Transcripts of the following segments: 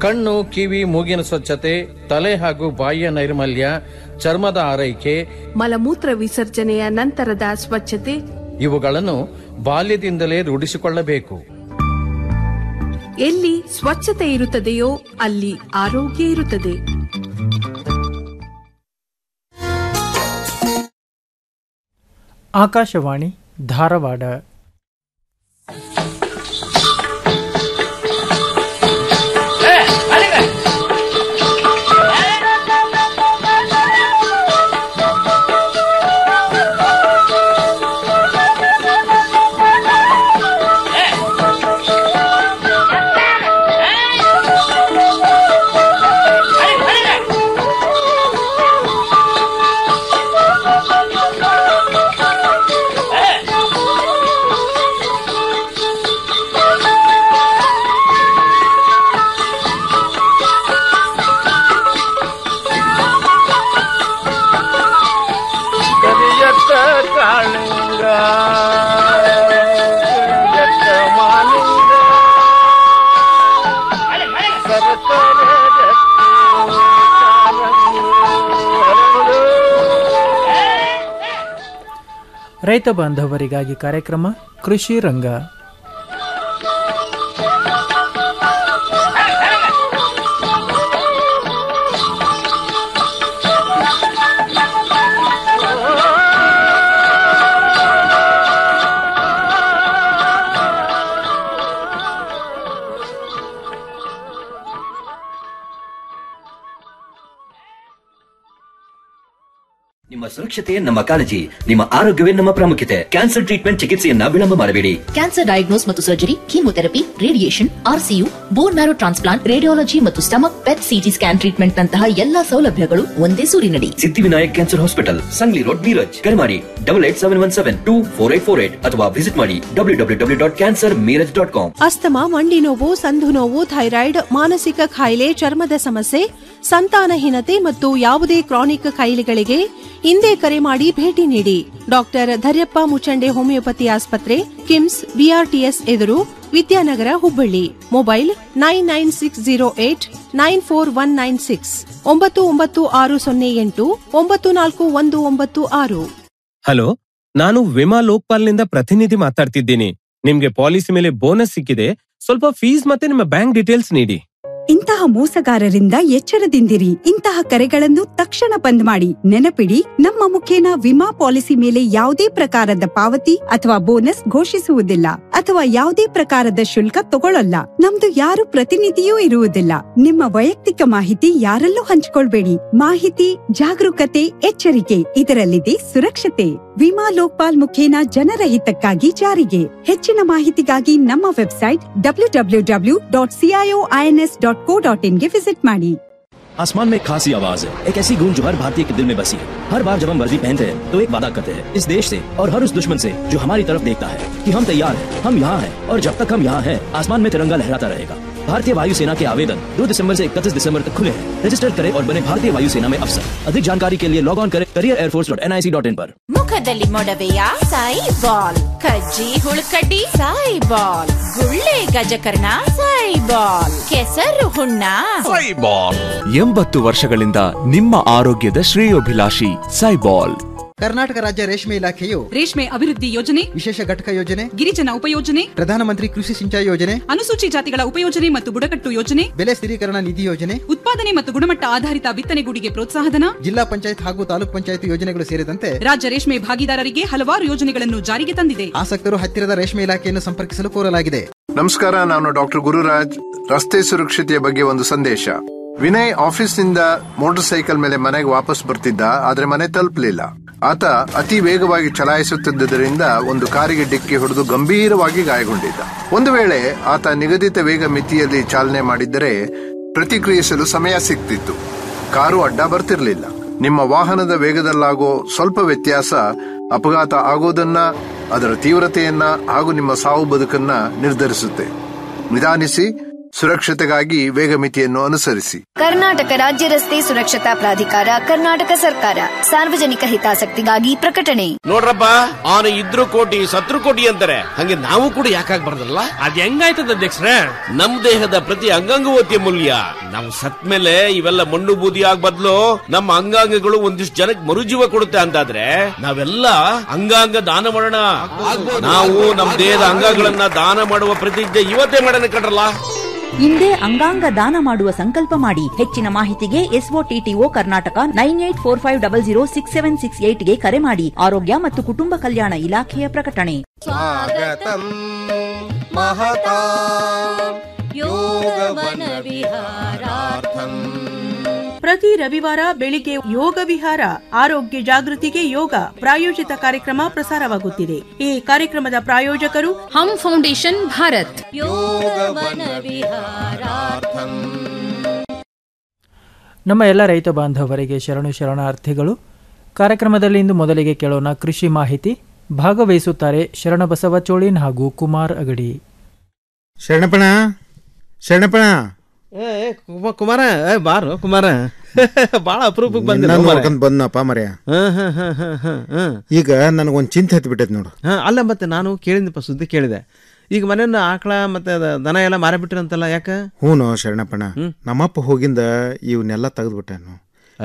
ಕಣ್ಣು ಕಿವಿ ಮೂಗಿನ ಸ್ವಚ್ಛತೆ ತಲೆ ಹಾಗೂ ಬಾಯಿಯ ನೈರ್ಮಲ್ಯ ಚರ್ಮದ ಆರೈಕೆ ಮಲಮೂತ್ರ ವಿಸರ್ಜನೆಯ ನಂತರದ ಸ್ವಚ್ಛತೆ ಇವುಗಳನ್ನು ಬಾಲ್ಯದಿಂದಲೇ ರೂಢಿಸಿಕೊಳ್ಳಬೇಕು ಎಲ್ಲಿ ಸ್ವಚ್ಛತೆ ಇರುತ್ತದೆಯೋ ಅಲ್ಲಿ ಆರೋಗ್ಯ ಇರುತ್ತದೆ ಆಕಾಶವಾಣಿ ಧಾರವಾಡ ಕರಿಯತ್ತ ಕಾಳಿಂಗ ಕರಿಯತ್ತ ಮಾಲಿಂಗ ಸರಸರ ಗಟ್ಟಿ ಕಾಲಂಗು ಹರಡು. ರೈತ ಬಾಂಧವರಿಗಾಗಿ ಕಾರ್ಯಕ್ರಮ ಕೃಷಿ ರಂಗ ನಿಮ್ಮ ಸುರಕ್ಷತೆ ನಮ್ಮ ಕಾಳಜಿ ನಿಮ್ಮ ಆರೋಗ್ಯವೇ ನಮ್ಮ ಪ್ರಾಮುಖ್ಯತೆ ಕ್ಯಾನ್ಸರ್ ಟ್ರೀಟ್ಮೆಂಟ್ ಚಿಕಿತ್ಸೆಯನ್ನ ವಿಳಂಬ ಮಾಡಬೇಡಿ ಕ್ಯಾನ್ಸರ್ ಡಯಾಗ್ನೋಸ್ ಮತ್ತು surgery chemotherapy radiation RCU bone marrow transplant radiology ಮತ್ತು stomach PET CT scan treatment ನಂತಹ ಎಲ್ಲಾ ಸೌಲಭ್ಯಗಳು ಒಂದೇ ಸೂರಿನಡಿ Siddhivinayak cancer hospital Sangli road Miraj ಕರೆ ಮಾಡಿ double eight seven one seven two four eight four eight ಅಥವಾ ವಿಸಿಟ್ ಮಾಡಿ W W W dot cancer Miraj dot com asthma ಮಂಡಿ ನೋವು ಸಂಧು ನೋವು ಥೈರಾಯ್ಡ್ ಮಾನಸಿಕ ಕಾಯಿಲೆ ಚರ್ಮದ ಸಮಸ್ಯೆ ಸಂತಾನಹೀನತೆ ಮತ್ತು ಯಾವುದೇ ಕ್ರಾನಿಕ್ ಕಾಯಿಲೆಗಳಿಗೆ ಹಿಂದೆ ಕರೆ ಮಾಡಿ ಭೇಟಿ ನೀಡಿ ಡಾಕ್ಟರ್ ಧರ್ಯಪ್ಪ ಮುಚಂಡೆ ಹೋಮಿಯೋಪತಿ ಆಸ್ಪತ್ರೆ ಕಿಮ್ಸ್ ಬಿಆರ್ಟಿಎಸ್ ಎದುರು Vidyanagar Hubballi mobile nine nine six zero eight nine four one nine six ಒಂಬತ್ತು ಒಂಬತ್ತು ಆರು ಸೊನ್ನೆ ಎಂಟು ಒಂಬತ್ತು ನಾಲ್ಕು ಒಂದು ಒಂಬತ್ತು ಆರು ಹಲೋ ನಾನು ವಿಮಾ ಲೋಕ್ಪಾಲ್ನಿಂದ ಪ್ರತಿನಿಧಿ ಮಾತಾಡ್ತಿದ್ದೀನಿ ನಿಮ್ಗೆ ಪಾಲಿಸಿ ಮೇಲೆ ಬೋನಸ್ ಸಿಕ್ಕಿದೆ ಸ್ವಲ್ಪ ಫೀಸ್ ಮತ್ತೆ ನಿಮ್ಮ ಬ್ಯಾಂಕ್ ಡೀಟೇಲ್ಸ್ ನೀಡಿ ಇಂತಹ ಮೋಸಗಾರರಿಂದ ಎಚ್ಚರದಿಂದಿರಿ ಇಂತಹ ಕರೆಗಳನ್ನು ತಕ್ಷಣ ಬಂದ್ ಮಾಡಿ ನೆನಪಿಡಿ ನಮ್ಮ ಮುಖೇನ ವಿಮಾ ಪಾಲಿಸಿ ಮೇಲೆ ಯಾವುದೇ ಪ್ರಕಾರದ ಪಾವತಿ ಅಥವಾ ಬೋನಸ್ ಘೋಷಿಸುವುದಿಲ್ಲ ಅಥವಾ ಯಾವುದೇ ಪ್ರಕಾರದ ಶುಲ್ಕ ತಗೊಳ್ಳಲ್ಲ ನಮ್ದು ಯಾರು ಪ್ರತಿನಿಧಿಯೂ ಇರುವುದಿಲ್ಲ ನಿಮ್ಮ ವೈಯಕ್ತಿಕ ಮಾಹಿತಿ ಯಾರಲ್ಲೂ ಹಂಚಿಕೊಳ್ಬೇಡಿ ಮಾಹಿತಿ ಜಾಗರೂಕತೆ ಎಚ್ಚರಿಕೆ ಇದರಲ್ಲಿದೆ ಸುರಕ್ಷತೆ ವಿಮಾ ಲೋಕ್ಪಾಲ್ ಮುಖೇನ ಜನರ ಹಿತಕ್ಕಾಗಿ ಜಾರಿಗೆ ಹೆಚ್ಚಿನ ಮಾಹಿತಿಗಾಗಿ ನಮ್ಮ website W W W dot CIO INS dot co dot ಇನ್ಗೆ ವಿಸಿಟ್ ಮಾಡಿ आसमान में एक खासी आवाज है एक ऐसी गूंज जो हर भारतीय के दिल में बसी है हर बार जब हम वर्दी पहनते हैं तो एक वादा करते हैं इस देश से और हर उस दुश्मन से जो हमारी तरफ देखता है कि हम तैयार हैं हम यहाँ हैं और जब तक हम यहाँ हैं आसमान में तिरंगा लहराता रहेगा भारतीय वायुसेना के आवेदन 2 दिसंबर से 31 दिसंबर तक खुले हैं रजिस्टर करें और बने भारतीय वायुसेना में अफसर अधिक जानकारी के लिए लॉग ऑन करें career air force dot N I C dot in पर ಮುಖದಲ್ಲಿ ಮೊಡವೆಯ ಸಾಯಿ ಬಾಲ್ ಕಜ್ಜಿ ಹುಳುಕಡ್ಡಿ ಸಾಯಿ ಬಾಲ್ ಗುಳ್ಳೆ ಗಜಕರ್ಣ ಸಾಯಿ ಬಾಲ್ ಕೆಸರು ಹುಣ್ಣ ಎಂಬತ್ತು ವರ್ಷಗಳಿಂದ ನಿಮ್ಮ ಆರೋಗ್ಯದ ಶ್ರೇಯೋಭಿಲಾಷಿ ಸೈಬಾಲ್ ಕರ್ನಾಟಕ ರಾಜ್ಯ ರೇಷ್ಮೆ ಇಲಾಖೆಯು ರೇಷ್ಮೆ ಅಭಿವೃದ್ಧಿ ಯೋಜನೆ ವಿಶೇಷ ಘಟಕ ಯೋಜನೆ ಗಿರಿಜನ ಉಪಯೋಜನೆ ಪ್ರಧಾನಮಂತ್ರಿ ಕೃಷಿ ಸಿಂಚಾಯಿ ಯೋಜನೆ ಅನುಸೂಚಿ ಜಾತಿಗಳ ಉಪಯೋಜನೆ ಮತ್ತು ಬುಡಕಟ್ಟು ಯೋಜನೆ ಬೆಲೆ ಸ್ಥಿರೀಕರಣ ನಿಧಿ ಯೋಜನೆ ಉತ್ಪಾದನೆ ಮತ್ತು ಗುಣಮಟ್ಟ ಆಧಾರಿತ ಬಿತ್ತನೆಗೂಡಿಗೆ ಪ್ರೋತ್ಸಾಹಧನ ಜಿಲ್ಲಾ ಪಂಚಾಯತ್ ಹಾಗೂ ತಾಲೂಕ್ ಪಂಚಾಯತ್ ಯೋಜನೆಗಳು ಸೇರಿದಂತೆ ರಾಜ್ಯ ರೇಷ್ಮೆ ಭಾಗಿದಾರರಿಗೆ ಹಲವಾರು ಯೋಜನೆಗಳನ್ನು ಜಾರಿಗೆ ತಂದಿದೆ ಆಸಕ್ತರು ಹತ್ತಿರದ ರೇಷ್ಮೆ ಇಲಾಖೆಯನ್ನು ಸಂಪರ್ಕಿಸಲು ಕೋರಲಾಗಿದೆ ನಮಸ್ಕಾರ ನಾನು ಡಾಕ್ಟರ್ ಗುರುರಾಜ್ ರಸ್ತೆ ಸುರಕ್ಷತೆಯ ಬಗ್ಗೆ ಒಂದು ಸಂದೇಶ ವಿನಯ್ ಆಫೀಸ್ನಿಂದ ಮೋಟಾರ್ ಸೈಕಲ್ ಮೇಲೆ ಮನೆಗೆ ವಾಪಸ್ ಬರ್ತಿದ್ದ ಆದ್ರೆ ಮನೆ ತಲುಪಲಿಲ್ಲ ಆತ ಅತಿ ವೇಗವಾಗಿ ಚಲಾಯಿಸುತ್ತಿದ್ದರಿಂದ ಒಂದು ಕಾರಿಗೆ ಡಿಕ್ಕಿ ಹೊಡೆದು ಗಂಭೀರವಾಗಿ ಗಾಯಗೊಂಡಿದ್ದ ಒಂದು ವೇಳೆ ಆತ ನಿಗದಿತ ವೇಗ ಮಿತಿಯಲ್ಲಿ ಚಾಲನೆ ಮಾಡಿದ್ದರೆ ಪ್ರತಿಕ್ರಿಯಿಸಲು ಸಮಯ ಸಿಗ್ತಿತ್ತು ಕಾರು ಅಡ್ಡ ಬರ್ತಿರ್ಲಿಲ್ಲ ನಿಮ್ಮ ವಾಹನದ ವೇಗದಲ್ಲಾಗೋ ಸ್ವಲ್ಪ ವ್ಯತ್ಯಾಸ ಅಪಘಾತ ಆಗೋದನ್ನ ಅದರ ತೀವ್ರತೆಯನ್ನ ಹಾಗೂ ನಿಮ್ಮ ಸಾವು ಬದುಕನ್ನ ನಿರ್ಧರಿಸುತ್ತೆ ನಿಧಾನಿಸಿ ಸುರಕ್ಷತೆಗಾಗಿ ವೇಗ ಮಿತಿಯನ್ನು ಅನುಸರಿಸಿ ಕರ್ನಾಟಕ ರಾಜ್ಯ ರಸ್ತೆ ಸುರಕ್ಷತಾ ಪ್ರಾಧಿಕಾರ ಕರ್ನಾಟಕ ಸರ್ಕಾರ ಸಾರ್ವಜನಿಕ ಹಿತಾಸಕ್ತಿಗಾಗಿ ಪ್ರಕಟಣೆ ನೋಡ್ರಪ್ಪ ಅವನು ಇದ್ರು ಕೋಟಿ ಸತ್ರು ಕೋಟಿ ಅಂತಾರೆ ಹಂಗೆ ನಾವು ಕೂಡ ಯಾಕಾಗ್ಬಾರ್ದಲ್ಲ ಅದ್ ಹೆಂಗಾಯ್ತದ ಅಧ್ಯಕ್ಷರೇ ನಮ್ ದೇಹದ ಪ್ರತಿ ಅಂಗಾಂಗವೂ ಅತ್ಯಮೂಲ್ಯ ನಾವು ಸತ್ ಮೇಲೆ ಇವೆಲ್ಲ ಮಣ್ಣು ಬೂದಿ ಆಗ್ ಬದ್ಲು ನಮ್ಮ ಅಂಗಾಂಗಗಳು ಒಂದಿಷ್ಟು ಜನಕ್ಕೆ ಮರುಜೀವ ಕೊಡುತ್ತೆ ಅಂತಾದ್ರೆ ನಾವೆಲ್ಲ ಅಂಗಾಂಗ ದಾನ ಮಾಡೋಣ ನಾವು ನಮ್ಮ ದೇಹದ ಅಂಗಗಳನ್ನ ದಾನ ಮಾಡುವ ಪ್ರತಿಜ್ಞೆ ಇವತ್ತೇ ಮಾಡೋಣ ಕಣ್ರಲ್ಲ ಹಿಂದೆ ಅಂಗಾಂಗ ದಾನ ಮಾಡುವ ಸಂಕಲ್ಪ ಮಾಡಿ ಹೆಚ್ಚಿನ ಮಾಹಿತಿಗೆ SOTTO Karnataka nine eight four five double zero six seven six ಏಟ್ಗೆ ಕರೆ ಮಾಡಿ ಆರೋಗ್ಯ ಮತ್ತು ಕುಟುಂಬ ಕಲ್ಯಾಣ ಇಲಾಖೆಯ ಪ್ರಕಟಣೆ स्वागतम् महता योगवनविहारार्थम् ಪ್ರತಿ ರವಿವಾರ ಬೆಳಿಗ್ಗೆ ಯೋಗ ವಿಹಾರ ಆರೋಗ್ಯ ಜಾಗೃತಿಗೆ ಯೋಗ ಪ್ರಾಯೋಜಿತ ಕಾರ್ಯಕ್ರಮ ಪ್ರಸಾರವಾಗುತ್ತಿದೆ ಈ ಕಾರ್ಯಕ್ರಮದ ಪ್ರಾಯೋಜಕರು ಹಮ್ ಫೌಂಡೇಶನ್ ಭಾರತ್ योगवनविहारार्थम् ನಮ್ಮ ಎಲ್ಲ ರೈತ ಬಾಂಧವರಿಗೆ ಶರಣು ಶರಣಾರ್ಥಿಗಳು ಕಾರ್ಯಕ್ರಮದಲ್ಲಿ ಇಂದು ಮೊದಲಿಗೆ ಕೇಳೋಣ ಕೃಷಿ ಮಾಹಿತಿ ಭಾಗವಹಿಸುತ್ತಾರೆ ಶರಣಬಸವ ಚೋಳಿನ್ ಹಾಗೂ ಕುಮಾರ್ ಅಗಡಿ ಶರಣಪ್ಪಣ ಶರಣಪ್ಪಣ ಏ ಏ, ಕುಮ- ಕುಮಾರ ಏ ಬಾರು ಕುಮಾರ ಬಾಳ ಅಪರೂಪಕ್ಕೆ ಬಂದಿಲ್ಲ ನಿನ್ನ ಕುಮಾರ. ನೋಡ್ಕೊಂಡ್ ಬಂದ್ನಪ್ಪ ಮರ್ಯ ಹ, ಹ, ಹ, ಹ, ಹ, ಹ. ಈಗ ನನಗೊಂದು ಚಿಂತೆ ಹತ್ತಿ ಬಿಟ್ಟೈತಿ ನೋಡು ಹ, ಅಲ್ಲ ಮತ್ತೆ ನಾನು ಕೇಳಿದ್ನಪ್ಪ ಸುದ್ದಿ ಕೇಳಿದೆ ಈಗ ಮನೆಯನ್ನ ಆಕಳ ಮತ್ತೆ ಅದ ದನ ಎಲ್ಲ ಮಾರಿಬಿಟ್ಟಿರಂತಲ್ಲ ಯಾಕ ಹ್ಞೂ ಶರಣಪ್ಪಣ ನಮ್ಮಪ್ಪ ಹೋಗಿಂದ ಇವನ್ನೆಲ್ಲ ತೆಗೆದ್ಬಿಟ್ಟನು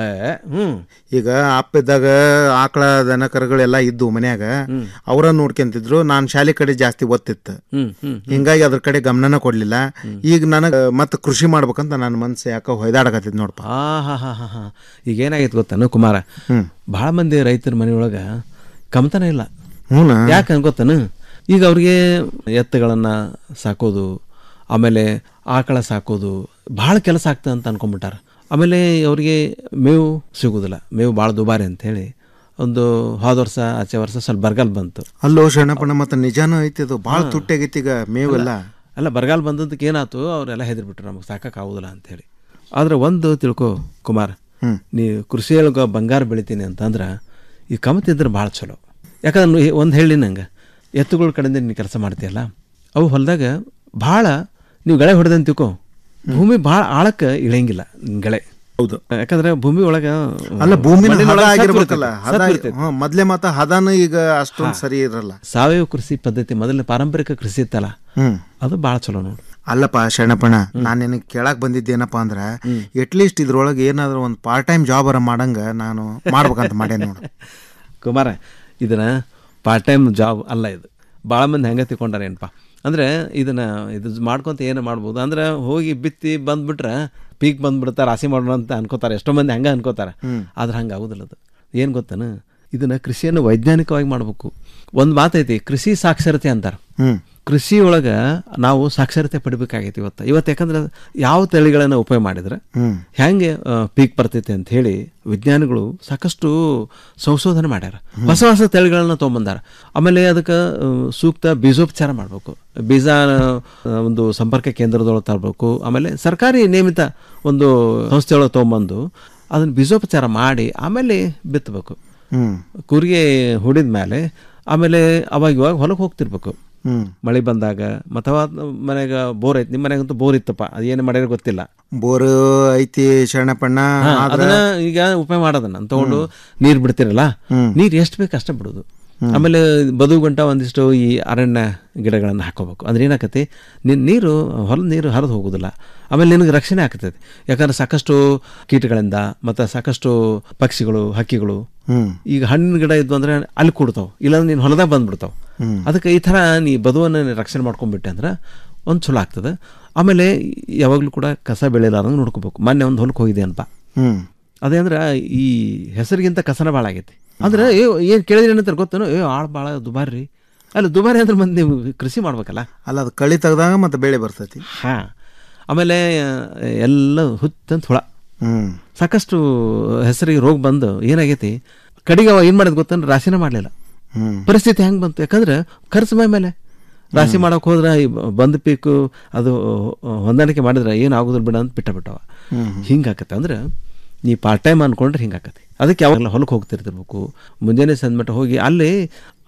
ಹ್ಮ್ ಈಗ ಅಪ್ಪ ಇದ್ದಾಗ ಆಕಳ ದನ ಕರುಗಳೆಲ್ಲ ಇದ್ದು ಮನ್ಯಾಗ ಅವರ ನೋಡ್ಕೊಂತಿದ್ರು ನಾನು ಶಾಲೆ ಕಡೆ ಜಾಸ್ತಿ ಒತ್ತಿತ್ತು ಹ್ಮ್ ಹ್ಮ್ ಹಿಂಗಾಗಿ ಅದ್ರ ಕಡೆ ಗಮನನ ಕೊಡ್ಲಿಲ್ಲ ಈಗ ನನಗೆ ಮತ್ತೆ ಕೃಷಿ ಮಾಡ್ಬೇಕಂತ ನನ್ನ ಮನ್ಸು ಯಾಕೋ ಹೊಯ್ದಾಡಕತ್ತಿದ್ ನೋಡಪ್ಪ ಆ ಹಾ ಹಾ ಹಾ ಹಾ ಈಗ ಏನಾಗೈತೆ ಗೊತ್ತಾನು ಕುಮಾರ ಭಾಳ ಮಂದಿ ರೈತರ ಮನೆಯೊಳಗ ಕಮ್ತನ ಇಲ್ಲ ಹ್ಞೂನಾ? ಯಾಕೆ ಅನ್ಕೋತಾನು ಈಗ ಅವ್ರಿಗೆ ಎತ್ತುಗಳನ್ನ ಸಾಕೋದು ಆಮೇಲೆ ಆಕಳ ಸಾಕೋದು ಭಾಳ ಕೆಲಸ ಆಗ್ತದೆ ಅಂತ ಅನ್ಕೊಂಡ್ಬಿಟ್ಟಾರ ಆಮೇಲೆ ಅವ್ರಿಗೆ ಮೇವು ಸಿಗೋದಿಲ್ಲ ಮೇವು ಭಾಳ ದುಬಾರಿ ಅಂತೇಳಿ ಒಂದು ಹೋದ ವರ್ಷ ಆಚೆ ವರ್ಷ ಸ್ವಲ್ಪ ಬರಗಾಲ ಬಂತು ಅಲ್ಲೋ ಶರಣಪ್ಪಣ ಮತ್ತೆ ನಿಜಾನೂ ಐತಿ ಅದು ಭಾಳ ತುಟ್ಟಾಗೈತಿ ಈಗ ಮೇವೆಲ್ಲ ಅಲ್ಲ ಬರಗಾಲ ಬಂದದ್ದಕ್ಕೆ ಏನಾಯ್ತು ಅವರೆಲ್ಲ ಹೆದರ್ಬಿಟ್ರು ನಮಗೆ ಸಾಕಾಗೋದಿಲ್ಲ ಅಂಥೇಳಿ ಆದ್ರೆ ಒಂದು ತಿಳ್ಕೊ ಕುಮಾರ್ ನೀ ಕೃಷಿಯೊಳಗೆ ಬಂಗಾರ ಬೆಳಿತೀನಿ ಅಂತಂದ್ರೆ ಈ ಕಮತಿದ್ರೆ ಭಾಳ ಚಲೋ ಯಾಕಂದ್ರೆ ಒಂದು ಹೇಳಿ ನಂಗೆ ಎತ್ತುಗಳ ಕಡೆಯಿಂದ ನೀನು ಕೆಲಸ ಮಾಡ್ತೀಯಲ್ಲ ಅವು ಹೊಲದಾಗ ಭಾಳ ನೀವು ಗಳೆ ಹೊಡೆದಂತ ತಿಳ್ಕೊ ಭೂಮಿ ಭಾಳ ಆಳಕ್ಕೆ ಇಳಿಯಂಗಿಲ್ಲ ನಿನ್ ಗಳೆ ಹೌದು ಯಾಕಂದ್ರೆ ಭೂಮಿ ಒಳಗ ಅಲ್ಲ ಭೂಮಿನ ಹದ ಮಣ್ಣಿನೊಳಗೆ ಸತ್ವ ಆಗಿರ್ಬೇಕಲ್ಲ ಇರ್ತೈತಿ, ಹದ ಸತ್ವ ಇರ್ತೈತಿ. ಹ್ಮ್, ಮೊದ್ಲೇ ಮಾತ ಹದಾನು ಈಗ ಅಷ್ಟೊಂದು ಹಾ. ಸರಿ ಇರಲ್ಲ ಸಾವಯವ ಕೃಷಿ ಪದ್ಧತಿ ಮೊದಲನೇ ಪಾರಂಪರಿಕ ಕೃಷಿ ಇತ್ತಲ್ಲ ಹ್ಮ್ ಅದು ಭಾಳ ಚಲೋ ನೋಡಿ ಅಲ್ಲಪ್ಪ ಶರಣಪ್ಪಣ ನಾನು ನಿನಗೆ ಕೇಳಕ್ ಬಂದಿದ್ದೇನಪ್ಪ ಅಂದ್ರೆ ಅಟ್ಲೀಸ್ಟ್ ಇದ್ರೊಳಗೆ ಏನಾದ್ರು ಒಂದು ಪಾರ್ಟ್ ಟೈಮ್ ಜಾಬ್ ಅರ ಮಾಡಂಗ ನಾನು ಮಾಡ್ಬೇಕಂತ ಮಾಡೇನಿ ನೋಡು ಕುಮಾರ ಇದನ್ನ ಪಾರ್ಟ್ ಟೈಮ್ ಜಾಬ್ ಅಲ್ಲ ಇದು ಭಾಳ ಮಂದಿ ಹೆಂಗೆ ತಿಳ್ಕೊಂಡಾರೆ ಏನಪ್ಪ ಅಂದರೆ ಇದನ್ನ ಇದು ಮಾಡ್ಕೊಂತ ಏನು ಮಾಡ್ಬೋದು ಅಂದ್ರೆ ಹೋಗಿ ಬಿತ್ತಿ ಬಂದ್ಬಿಟ್ರೆ ಪೀಕ್ ಬಂದ್ಬಿಡ್ತಾರೆ ರಾಶಿ ಮಾಡೋಣ ಅಂತ ಅನ್ಕೋತಾರೆ ಎಷ್ಟೋ ಮಂದಿ ಹಂಗೆ ಅನ್ಕೋತಾರೆ ಹ್ಮ್. ಆದ್ರೆ ಹಂಗೆ ಆಗೋದಿಲ್ಲ ಅದು ಏನು ಗೊತ್ತೇನು ಇದನ್ನ ಕೃಷಿಯನ್ನು ವೈಜ್ಞಾನಿಕವಾಗಿ ಮಾಡಬೇಕು ಒಂದು ಮಾತೈತಿ ಕೃಷಿ ಸಾಕ್ಷರತೆ ಅಂತಾರೆ ಹ್ಮ್ ಕೃಷಿ ಒಳಗೆ ನಾವು ಸಾಕ್ಷರತೆ ಪಡಿಬೇಕಾಗೈತಿ ಇವತ್ತು ಇವತ್ತು ಯಾಕಂದ್ರೆ ಯಾವ ತಳಿಗಳನ್ನು ಉಪಯೋಗ ಮಾಡಿದ್ರೆ ಹ್ಮ್. ಹೆಂಗೆ ಪೀಕ್ ಬರ್ತೈತೆ ಅಂತ ಹೇಳಿ ವಿಜ್ಞಾನಿಗಳು ಸಾಕಷ್ಟು ಸಂಶೋಧನೆ ಮಾಡ್ಯಾರ ಹೊಸ ಹೊಸ ತಳಿಗಳನ್ನ ತೊಗೊಂಬಂದಾರ ಆಮೇಲೆ ಅದಕ್ಕೆ ಆ, ಸೂಕ್ತ ಬೀಜೋಪಚಾರ ಮಾಡಬೇಕು ಬೀಜ ಆ, ಒಂದು ಸಂಪರ್ಕ ಕೇಂದ್ರದೊಳಗೆ ತರಬೇಕು ಆಮೇಲೆ ಸರ್ಕಾರಿ ನೇಮಿತ ಒಂದು ಸಂಸ್ಥೆಯೊಳಗೆ ತೊಗೊಂಬಂದು ಅದನ್ನು ಬೀಜೋಪಚಾರ ಮಾಡಿ ಆಮೇಲೆ ಬಿತ್ತಬೇಕು ಹ್ಮ್ ಕೂರಿಗೆ ಹುಡಿದ ಮೇಲೆ ಆಮೇಲೆ ಅವಾಗ ಇವಾಗ ಹೊಲಕ್ಕೆ ಹೋಗ್ತಿರ್ಬೇಕು ಹ್ಮ್. ಮಳೆ ಬಂದಾಗ ಅಥವಾ ಮನೆಗ ಬೋರ್ ಐತಿ ನಿಮ್ಮ ಮನೆಗಂತೂ ಬೋರ್ ಇತ್ತಪ್ಪ ಅದೇನು ಮಾಡ್ಯಾರ ಗೊತ್ತಿಲ್ಲ ಬೋರ್ ಐತಿ ಶರಣಪ್ಪಣ್ಣ ಹಾ, ಆದ್ರ ಅದನ್ನ ಈಗ ಉಪಯೋಗ ಮಾಡೋದನ್ನ ತಗೊಂಡು ನೀರ್ ಬಿಡ್ತಿರಲ್ಲ ಹ್ಮ್. ನೀರ್ ಎಷ್ಟು ಬೇಕು ಅಷ್ಟೇ ಬಿಡೋದು ಆಮೇಲೆ ಬದು ಗಂಟ ಒಂದಿಷ್ಟು ಈ ಅರಣ್ಯ ಗಿಡಗಳನ್ನು ಹಾಕೋಬೇಕು ಅಂದ್ರೆ ಏನಾಕತಿ ನಿನ್ನ ನೀರು ಹೊಲದ ನೀರು ಹರಿದು ಹೋಗೋದಿಲ್ಲ ಆಮೇಲೆ ನಿನಗೆ ರಕ್ಷಣೆ ಆಗ್ತೈತಿ ಯಾಕಂದ್ರೆ ಸಾಕಷ್ಟು ಕೀಟಗಳಿಂದ ಮತ್ತು ಸಾಕಷ್ಟು ಪಕ್ಷಿಗಳು ಹಕ್ಕಿಗಳು ಹ್ಮ್. ಈಗ ಹಣ್ಣಿನ ಗಿಡ ಇದ್ವು ಅಂದ್ರೆ ಅಲ್ಲಿ ಕೂಡ್ತಾವ್ ಇಲ್ಲಾಂದ್ರೆ ನೀನು ಹೊಲದಾಗ ಬಂದ್ಬಿಡ್ತಾವ್ ಹ್ಮ್. ಅದಕ್ಕೆ ಈ ಥರ ನೀ ಬದುವನ್ನು ನೀ ರಕ್ಷಣೆ ಮಾಡ್ಕೊಂಡ್ಬಿಟ್ಟೆ ಅಂದ್ರೆ ಒಂದು ಚಲೋ ಆಗ್ತದೆ ಆಮೇಲೆ ಯಾವಾಗಲೂ ಕೂಡ ಕಸ ಬೆಳೆಯಲಾರ್ದಂಗೆ ನೋಡ್ಕೋಬೇಕು ಮೊನ್ನೆ ಒಂದು ಹೊಲಕ್ಕೆ ಹೋಗಿದೆ ಅನ್ಪ ಹ್ಮ್ ಅದೇ ಅಂದ್ರೆ ಈ ಹೆಸರಿಗಿಂತ ಕಸನ ಭಾಳ ಆಗೈತಿ ಅಂದ್ರೆ ಏ ಏನು ಕೇಳಿದ್ರೆ ಏನಂತಾರೆ ಗೊತ್ತೇನು ಏ ಆಳು ಭಾಳ ದುಬಾರಿ ರೀ ಅಲ್ಲ ದುಬಾರಿ ಅಂದ್ರೆ ಮಂದಿ ಕೃಷಿ ಮಾಡ್ಬೇಕಲ್ಲ ಅಲ್ಲ ಅದು ಕಳಿ ತೆಗ್ದಾಗ ಮತ್ತೆ ಬೆಳೆ ಬರ್ತೈತಿ ಹಾ ಆಮೇಲೆ ಆ, ಎಲ್ಲ ಹುತ್ತಂತ ಹುಳ ಹ್ಮ್ ಸಾಕಷ್ಟು ಹೆಸರಿಗೆ ರೋಗ ಬಂದು ಏನಾಗೈತಿ ಕಡಿಗೆ ಅವ ಏನು ಮಾಡಿದ್ ಗೊತ್ತಂದ್ರೆ ರಾಶಿನ ಮಾಡಲಿಲ್ಲ ಹ್ಮ್ ಪರಿಸ್ಥಿತಿ ಹೆಂಗೆ ಬಂತು ಯಾಕಂದ್ರೆ ಖರ್ಚು ಮೈ ಮೇಲೆ ರಾಶಿ ಮಾಡೋಕೆ ಹೋದ್ರೆ ಈ ಬ- ಬಂದ ಪೀಕು ಅದು ಹೊಂದಾಣಿಕೆ ಮಾಡಿದ್ರೆ ಏನು ಆಗೋದಿಲ್ಲ ಬಿಡ ಅಂತ ಬಿಟ್ಟ ಬಿಟ್ಟವ ಹ್ಮ್. ಹಿಂಗಾಕತ್ತೆ ಅಂದ್ರೆ ನೀ ಪಾರ್ಟ್ ಟೈಮ್ ಅನ್ಕೊಂಡ್ರೆ ಹಿಂಗಾಕತಿ ಅದಕ್ಕೆ ಯಾವಾಗಲ ಹೊಲಕ್ಕೆ ಹೋಗ್ತಿರ್ತಿರ್ಬೇಕು ಮುಂಜಾನೆ ಸಂದ್ಮಟ್ಟ ಹೋಗಿ ಅಲ್ಲಿ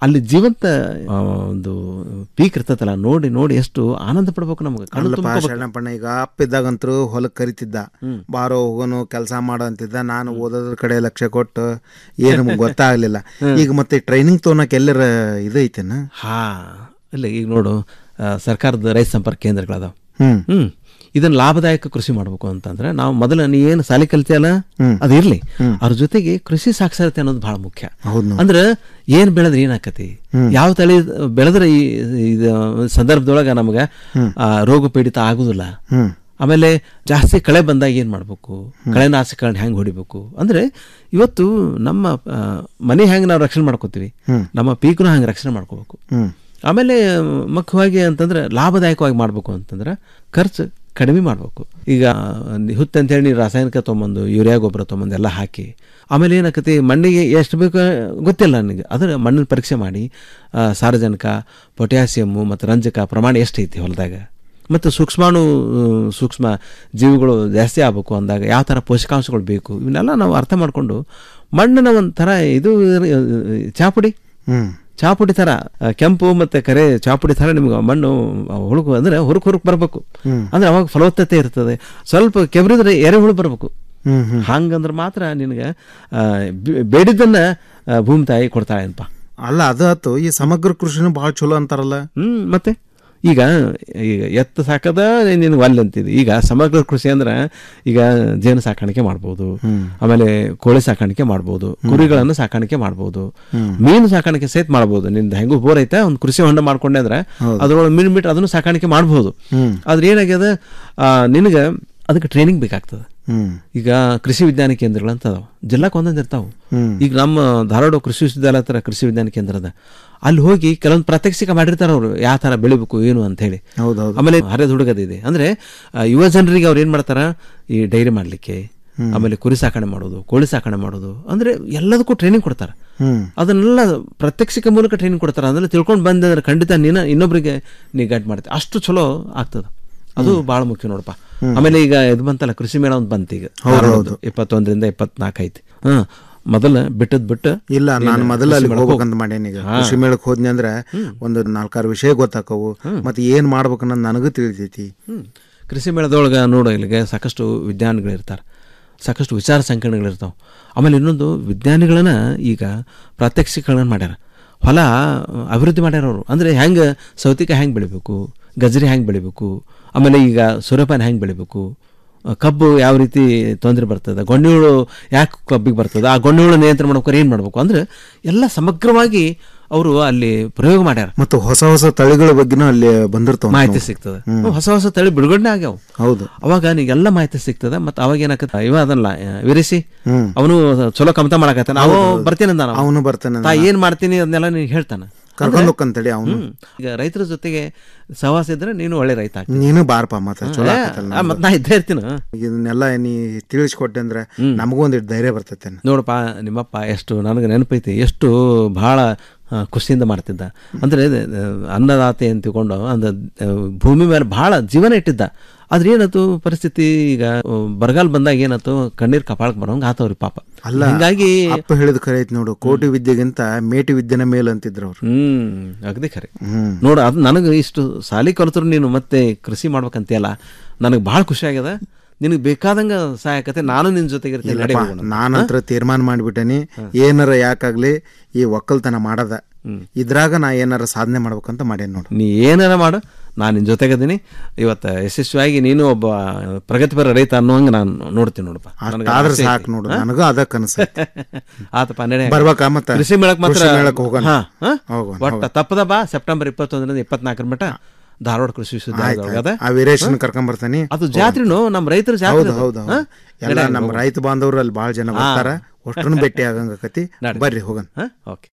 ಅಲ್ಲಿ ಜೀವಂತ ಆ, ಒಂದು ಪೀಕ್ ಇರ್ತತಲ್ಲ ನೋಡಿ ನೋಡಿ ಎಷ್ಟು ಆನಂದ ಪಡ್ಬೇಕು ನಮ್ಗೆ ಕಣ್ಣು ಅಲ್ಲಪ್ಪ ತುಂಬ್ಕೊಬೇಕು. ಶರಣಪ್ಪಣ್ಣ ಈಗ ಅಪ್ಪ ಇದ್ದಾಗಂತರೂ ಹೊಲಕ್ಕೆ ಕರಿತಿದ್ದ ಬಾರೋ ಹೋಗೋನು ಕೆಲಸ ಮಾಡೋ ಅಂತಿದ್ದ ನಾನು ಓದೋದ್ರ ಕಡೆ ಲಕ್ಷ್ಯ ಕೊಟ್ಟು ಏನು ನಮ್ಗೆ ಗೊತ್ತಾಗ್ಲಿಲ್ಲ ಈಗ ಮತ್ತೆ ಟ್ರೈನಿಂಗ್ ತೊಗೊಳಕ್ ಎಲ್ಲರ ಇದೈತೇನ ಹಾ ಇಲ್ಲ ಈಗ ನೋಡು ಆ, ಸರ್ಕಾರದ ರೈತ ಸಂಪರ್ಕ ಕೇಂದ್ರಗಳದಾವ ಹ್ಮ್. ಹ್ಮ್ ಇದನ್ನ ಲಾಭದಾಯಕ ಕೃಷಿ ಮಾಡ್ಬೇಕು ಅಂತಂದ್ರೆ ನಾವು ಮೊದಲ ನೀ ಏನು ಸಾಲಿ ಕಲ್ತಿಯಲ್ಲ ಹ್ಮ್. ಅದು ಇರ್ಲಿ ಹ್ಮ್. ಅದ್ರ ಜೊತೆಗೆ ಕೃಷಿ ಸಾಕ್ಷರತೆ ಅನ್ನೋದು ಬಹಳ ಮುಖ್ಯ ಹೌದು ನೋಡಿ. ಅಂದ್ರೆ ಏನ್ ಬೆಳೆದ್ರೆ ಏನಾಕತಿ ಹ್ಮ್. ಯಾವ ತಳಿ ಬೆಳೆದ್ರೆ ಈ ಇದು ಸಂದರ್ಭದೊಳಗ ನಮ್ಗೆ ಆ, ರೋಗ ಪೀಡಿತ ಆಗುದಿಲ್ಲ ಹ್ಮ್. ಆಮೇಲೆ ಜಾಸ್ತಿ ಕಳೆ ಬಂದಾಗ ಏನು ಮಾಡಬೇಕು ಕಳೆನಾಶಕಗಳನ್ನ ಹೆಂಗೆ ಹೊಡಿಬೇಕು ಅಂದರೆ ಇವತ್ತು ನಮ್ಮ ಆ, ಮನೆ ಹೆಂಗೆ ನಾವು ರಕ್ಷಣೆ ಮಾಡ್ಕೋತೀವಿ ಹ್ಮ್. ನಮ್ಮ ಪೀಕ್ನು ಹಂಗೆ ರಕ್ಷಣೆ ಮಾಡ್ಕೋಬೇಕು ಹ್ಮ್. ಆಮೇಲೆ ಮುಖ್ಯವಾಗಿ ಅಂತಂದ್ರೆ ಲಾಭದಾಯಕವಾಗಿ ಮಾಡಬೇಕು ಅಂತಂದ್ರೆ ಖರ್ಚು ಕಡಿಮೆ ಮಾಡಬೇಕು ಈಗ ಹುತ್ತು ಅಂತೇಳಿ ನೀವು ರಾಸಾಯನಿಕ ತೊಗೊಂಬಂದು ಯೂರಿಯಾ ಗೊಬ್ಬರ ತೊಗೊಂಬಂದು ಎಲ್ಲ ಹಾಕಿ ಆಮೇಲೆ ಏನಾಕತಿ ಮಣ್ಣಿಗೆ ಎಷ್ಟು ಬೇಕು ಗೊತ್ತಿಲ್ಲ ನನಗೆ ಅದರ ಮಣ್ಣಿನ ಪರೀಕ್ಷೆ ಮಾಡಿ ಆ, ಸಾರಜನಕ ಪೊಟ್ಯಾಸಿಯಮ್ಮು ಮತ್ತು ರಂಜಕ ಪ್ರಮಾಣ ಎಷ್ಟೈತಿ ಹೊಲದಾಗ ಮತ್ತು ಸೂಕ್ಷ್ಮಾಣು ಆ, ಸೂಕ್ಷ್ಮ ಜೀವಿಗಳು ಜಾಸ್ತಿ ಆಗಬೇಕು ಅಂದಾಗ ಯಾವ ಥರ ಪೋಷಕಾಂಶಗಳು ಬೇಕು ಇವನ್ನೆಲ್ಲ ನಾವು ಅರ್ಥ ಮಾಡಿಕೊಂಡು ಮಣ್ಣಿನ ಒಂದು ಥರ ಇದು ಆ, ಚಾಪುಡಿ ಹ್ಮ್. ಚಾಪುಡಿ ಥರ ಆ, ಕೆಂಪು ಮತ್ತು ಕರೆ ಚಾಪುಡಿ ಥರ ನಿಮ್ಗೆ ಮಣ್ಣು ಹುಳುಕು ಅಂದರೆ ಹುರುಕು ಹುರುಕು ಬರಬೇಕು ಹ್ಮ್. ಅಂದ್ರೆ ಅವಾಗ ಫಲವತ್ತತೆ ಇರ್ತದೆ ಸ್ವಲ್ಪ ಕೆಬ್ರಿದ್ರೆ ಎರೆಹುಳು ಬರಬೇಕು ಹ್ಮ್, ಹ್ಮ್. ಹಂಗಂದ್ರೆ ಮಾತ್ರ ನಿನಗೆ ಆ, ಬೆ- ಬೇಡಿದ್ದನ್ನ ಆ, ಭೂಮಿ ತಾಯಿ ಕೊಡ್ತಾಳೆನಪ್ಪ ಅಲ್ಲ ಅದು ಆತು ಈ ಸಮಗ್ರ ಕೃಷಿನೂ ಭಾಳ ಚಲೋ ಅಂತಾರಲ್ಲ ಹ್ಮ್ ಮತ್ತೆ ಈಗ ಈಗ ಎತ್ತು ಸಾಕದ ನಿನಗೆ ಒಲ್ಲೆ ಅಂತಿದೆ ಈಗ ಸಮಗ್ರ ಕೃಷಿ ಅಂದ್ರೆ ಈಗ ಜೇನು ಸಾಕಾಣಿಕೆ ಮಾಡ್ಬೋದು ಆಮೇಲೆ ಕೋಳಿ ಸಾಕಾಣಿಕೆ ಮಾಡ್ಬೋದು ಕುರಿಗಳನ್ನು ಸಾಕಾಣಿಕೆ ಮಾಡ್ಬೋದು ಮೀನು ಸಾಕಾಣಿಕೆ ಸಹಿತ ಮಾಡ್ಬೋದು ನಿಂದ ಹೆಂಗೂ ಬೋರ್ ಐತೆ ಒಂದು ಕೃಷಿ ಹೊಂಡ ಮಾಡ್ಕೊಂಡೆ ಅಂದ್ರೆ ಅದ್ರೊಳಗೆ ಮೀನು ಬಿಟ್ಟು ಅದನ್ನು ಸಾಕಾಣಿಕೆ ಮಾಡ್ಬೋದು ಹ್ಮ್. ಆದ್ರೆ ಏನಾಗ್ಯದ ಆ, ನಿನಗೆ ಅದಕ್ಕೆ ಟ್ರೈನಿಂಗ್ ಬೇಕಾಗ್ತದೆ ಹ್ಮ್. ಈಗ ಕೃಷಿ ವಿಜ್ಞಾನ ಕೇಂದ್ರಗಳು ಅಂತ ಅದಾವ ಜಿಲ್ಲಾಕ್ ಒಂದೊಂದು ಇರ್ತಾವ ಹ್ಮ್. ಈಗ ನಮ್ಮ ಧಾರವಾಡ ಕೃಷಿ ವಿಶ್ವವಿದ್ಯಾಲಯ ಹತ್ರ ಕೃಷಿ ವಿಜ್ಞಾನ ಕೇಂದ್ರ ಅದ ಅಲ್ಲಿ ಹೋಗಿ ಕೆಲವೊಂದು ಪ್ರಾತ್ಯಕ್ಷಿಕ ಮಾಡಿರ್ತಾರೆ ಅವರು ಯಾವ ಥರ ಬೆಳಿಬೇಕು ಏನು ಅಂತ ಹೇಳಿ ಹೌದೌದು ಆಮೇಲೆ ಹರಿದ ಹುಡುಗದಿದೆ ಅಂದ್ರೆ ಆ, ಯುವ ಜನರಿಗೆ ಅವ್ರು ಏನು ಮಾಡ್ತಾರ ಈ ಡೈರಿ ಮಾಡಲಿಕ್ಕೆ ಆಮೇಲೆ ಕುರಿ ಸಾಕಣೆ ಮಾಡೋದು ಕೋಳಿ ಸಾಕಣೆ ಮಾಡೋದು ಅಂದ್ರೆ ಎಲ್ಲದಕ್ಕೂ ಟ್ರೈನಿಂಗ್ ಕೊಡ್ತಾರೆ ಹ್ಮ್. ಅದನ್ನೆಲ್ಲ ಪ್ರತ್ಯಕ್ಷಿಕ ಮೂಲಕ ಟ್ರೈನಿಂಗ್ ಕೊಡ್ತಾರೆ ಅದನ್ನ ತಿಳ್ಕೊಂಡು ಬಂದ್ರೆ ಖಂಡಿತ ನೀನು ಇನ್ನೊಬ್ಬರಿಗೆ ನೀ ಗೈಡ್ ಮಾಡ್ತೀವಿ ಅಷ್ಟು ಚಲೋ ಆಗ್ತದೆ ಅದು ಬಹಳ ಮುಖ್ಯ ನೋಡಪ್ಪ ಆಮೇಲೆ ಈಗ ಇದು ಬಂತಲ್ಲ ಕೃಷಿ ಮೇಳ ಒಂದು ಬಂತು ಈಗ ಹೌದು, ಧಾರವಾಡದ್ದು. ಇಪ್ಪತ್ತೊಂದರಿಂದ ಇಪ್ಪತ್ನಾಲ್ಕು ಐತಿ ಹಾ ಮೊದಲ ಬಿಟ್ಟದ್ ಬಿಟ್ಟು ಇಲ್ಲ ನಾನು ನೀನು ಮೊದಲ ಕೃಷಿ ಅಲ್ಲಿ ಮೇಳಕ್ಕೆ ಹೋಗ್ಬೇಕಂತ ಹೋಗು. ಮಾಡೇನಿ ಈಗ ಹಾ. ಕೃಷಿ ಮೇಳಕ್ಕೆ ಹೋದ್ನಿ ಅಂದ್ರೆ ಒಂದು ನಾಲ್ಕಾರು ವಿಷಯ ಗೊತ್ತಾಕವು ಮತ್ತೆ ಏನ್ ಮಾಡ್ಬೇಕನ್ನೋದು ನನಗೂ ತಿಳಿತೈತಿ ಹ್ಮ್. ಕೃಷಿ ಮೇಳದೊಳಗೆ ನೋಡೋ ಇಲ್ಲಿಗೆ ಸಾಕಷ್ಟು ವಿಜ್ಞಾನಿಗಳಿರ್ತಾರೆ ಸಾಕಷ್ಟು ವಿಚಾರ ಸಂಕಿರಣಗಳಿರ್ತಾವೆ ಆಮೇಲೆ ಇನ್ನೊಂದು ವಿಜ್ಞಾನಿಗಳನ್ನ ಈಗ ಪ್ರಾತ್ಯಕ್ಷಿಕಗಳನ್ನ ಮಾಡ್ಯಾರ ಹೊಲ ಅಭಿವೃದ್ಧಿ ಮಾಡ್ಯಾರ ಅವರು ಅಂದರೆ ಹೆಂಗೆ ಸೌತಿಕಾಯಿ ಹೆಂಗೆ ಬೆಳಿಬೇಕು ಗಜರಿ ಹೆಂಗೆ ಬೆಳಿಬೇಕು ಆಮೇಲೆ ಈಗ ಸೂರ್ಯಪಾನ ಹೆಂಗೆ ಬೆಳಿಬೇಕು ಆ, ಕಬ್ಬು ಯಾವ ರೀತಿ ತೊಂದರೆ ಬರ್ತದೆ ಗೊಂಡೆಹುಳು ಯಾಕೆ ಕಬ್ಬಿಗೆ ಬರ್ತದೆ ಆ ಗೊಂಡೆಹುಳು ನಿಯಂತ್ರಣ ಮಾಡ್ಬೇಕಾರೆ ಏನು ಮಾಡಬೇಕು ಅಂದ್ರೆ ಎಲ್ಲ ಸಮಗ್ರವಾಗಿ ಅವರು ಅಲ್ಲಿ ಪ್ರಯೋಗ ಮಾಡ್ಯಾರ ಮತ್ತು ಹೊಸ ಹೊಸ ತಳಿಗಳ ಬಗ್ಗೆನೂ ಅಲ್ಲಿ ಬಂದಿರ್ತಾವ ಮಾಹಿತಿ ಸಿಗ್ತದೆ ಹೊಸ ಹೊಸ ತಳಿ ಬಿಡುಗಡೆ ಆಗ್ಯಾವ ಹೌದು ಅವಾಗ ನೀಗೆಲ್ಲ ಮಾಹಿತಿ ಸಿಗ್ತದೆ ಮತ್ತೆ ಅವಾಗ ಏನಾಕತ್ತ ಇವ ಅದಲ್ಲ ವಿರಿಸಿ ಹ್ಮ್. ಅವನು ಚಲೋ ಕಮತ ಮಾಡಕತ್ತ ನಾವು ಬರ್ತೀನಿ ಅಂದ ಅವನು ಬರ್ತಾನೆ ತಾ ಏನ್ ಮಾಡ್ತೀನಿ ಅದನ್ನೆಲ್ಲ ನೀನು ಹೇಳ್ತಾನ ಕರ್ಕೊಂಡ್ ಹೋಗ್ಕಂತಡಿ ಅವನು ಹ್ಮ್. ಈಗ ರೈತರ ಜೊತೆಗೆ ಸಹವಾಸ ಇದ್ರೆ ನೀನು ಒಳ್ಳೆ ರೈತ ಆಗ್ತಿ ನೀನು ಬಾರಪ್ಪ ಮತ್ತೆ ಚಲೋ ಏ, ಆಕತ್ತಲ್ಲ ಆ, ಮತ್ತ್ ನಾ ಇದ್ದೇ ಇರ್ತೀನಿ ಇದನ್ನೆಲ್ಲ ನೀ ತಿಳಿಸ್ಕೊಟ್ಟೆ ಅಂದ್ರೆ ನಮಗೂ ಒಂದಿಟ್ಟು ಧೈರ್ಯ ಬರ್ತೈತೆ ನೋಡಪ್ಪ ನಿಮ್ಮಪ್ಪ ಎಷ್ಟು ನನಗೆ ನೆನಪೈತಿ ಎಷ್ಟು ಬಹಳ ಆ, ಖುಷಿಯಿಂದ ಮಾಡ್ತಿದ್ದ ಅಂದರೆ ಅನ್ನದಾತೆ ಅಂತ ತಿಳ್ಕೊಂಡು ಅಂದ ಆ, ಭೂಮಿ ಮೇಲೆ ಬಹಳ ಜೀವನ ಇಟ್ಟಿದ್ದ ಆದ್ರೆ ಏನಾಯ್ತು ಪರಿಸ್ಥಿತಿ ಈಗ ಆ, ಬರಗಾಲ ಬಂದಾಗ ಏನಾಯ್ತು ಕಣ್ಣೀರ್ ಕಪಾಳಕ್ಕೆ ಬರೋಂಗೆ ಆತವ್ರಿ ಪಾಪ ಅಲ್ಲ ಹಿಂಗಾಗಿ ಅಪ್ಪ ಹೇಳಿದ ಖರೆ ಐತಿ ನೋಡು ಕೋಟಿ ವಿದ್ಯೆಗಿಂತ ಮೇಟಿ ವಿದ್ಯೆನ ಮೇಲ್ ಅಂತಿದ್ರು ಅವ್ರು ಹ್ಮ್ ಅಗದಿ ಖರೆ ಹ್ಮ್. ನೋಡು ಅದು ನನಗೆ ಇಷ್ಟು ಸಾಲಿ ಕಲಿತರು ನೀನು ಮತ್ತೆ ಕೃಷಿ ಮಾಡ್ಬೇಕಂತೀಯಲ್ಲ ನನಗೆ ಭಾಳ ಖುಷಿ ಆಗ್ಯದ ನಿನಗೆ ಬೇಕಾದಂಗ ಸಹಾಯಕತೆ ನಾನು ನಿನ್ನ ಜೊತೆಗೆ ಇರ್ತೀನಿ ನಡಿ ಇಲ್ಲಪ್ಪ, ಹೋಗೋಣ. ನಾನಂತ್ರ ತೀರ್ಮಾನ ಮಾಡಿಬಿಟ್ಟೇನಿ ಏನಾರ ಯಾಕಾಗ್ಲಿ ಈ ಒಕ್ಕಲ್ತನ ಮಾಡದ ಇದ್ರಾಗ ನಾ ಏನಾರ ಸಾಧನೆ ಮಾಡ್ಬೇಕಂತ ಮಾಡೇನಿ ನೋಡು ನೀ ಏನಾರ ಮಾಡು ನಾನು ನಿನ್ನ ಜೊತೆಗದೀನಿ ಇವತ್ತು ಯಶಸ್ವಿಯಾಗಿ ನೀನು ಒಬ್ಬ ಪ್ರಗತಿಪರ ರೈತ ಅನ್ನೋಂಗೆ ನಾನು ನೋಡ್ತೀನಿ ನೋಡಪ್ಪ ನನಗೆ ಅಷ್ಟಾದ್ರೆ ಆಸೆ ಐತಿ. ಸಾಕು ನೋಡು ಹಾ? ನನಗೂ ಅದ ಕನಸೈತಿ ಆತಪ್ಪ ನಡೆ ಬರ್ಬೇಕಾ ಮತ್ತೆ? ಕೃಷಿ ಮೇಳಕ್ಕೆ ಮಾತ್ರ ಕೃಷಿ ಮೇಳಕ್ಕೆ ಹೋಗೋಣ. ಹಾ, ಹಾ? ಹೋಗೋಣ, ಒಟ್ಟ ಹೋಗೋಣ. ತಪ್ಪದ ಬಾ ಸೆಪ್ಟೆಂಬರ್ ಇಪ್ಪತ್ತೊಂದರಿಂದ ಇಪ್ಪತ್ನಾಲ್ಕರ ಮಟ್ಟ ಧಾರವಾಡ ಕೃಷಿ ವಿಶ್ವವಿದ್ಯಾಲಯದೊಳಗೆ ಆಯ್ತು, ಅದ ಆ ವೀರೇಶನ್ ಕರ್ಕೊಂಡ್ ಬರ್ತಾನೆ ಅದು ಜಾತ್ರೆನು ನಮ್ಮ ರೈತರ ಜಾತ್ರೆ ಹೌದು ಅದು. ಹೌದು ಹಾ? ಎಲ್ಲ ನಡೆ, ನಮ್ಮ ಹೋಗೋಣ. ರೈತ ಬಾಂಧವರು ಅಲ್ಲಿ ಭಾಳ ಜನ ಹಾ. ಬರ್ತಾರ ಅಷ್ಟನ್ನು ಭೇಟಿ ಆಗಂಗಕತಿ ನಡಿ. ಬರ್ರಿ ಹೋಗನ್ ಹಾ? ಓಕೆ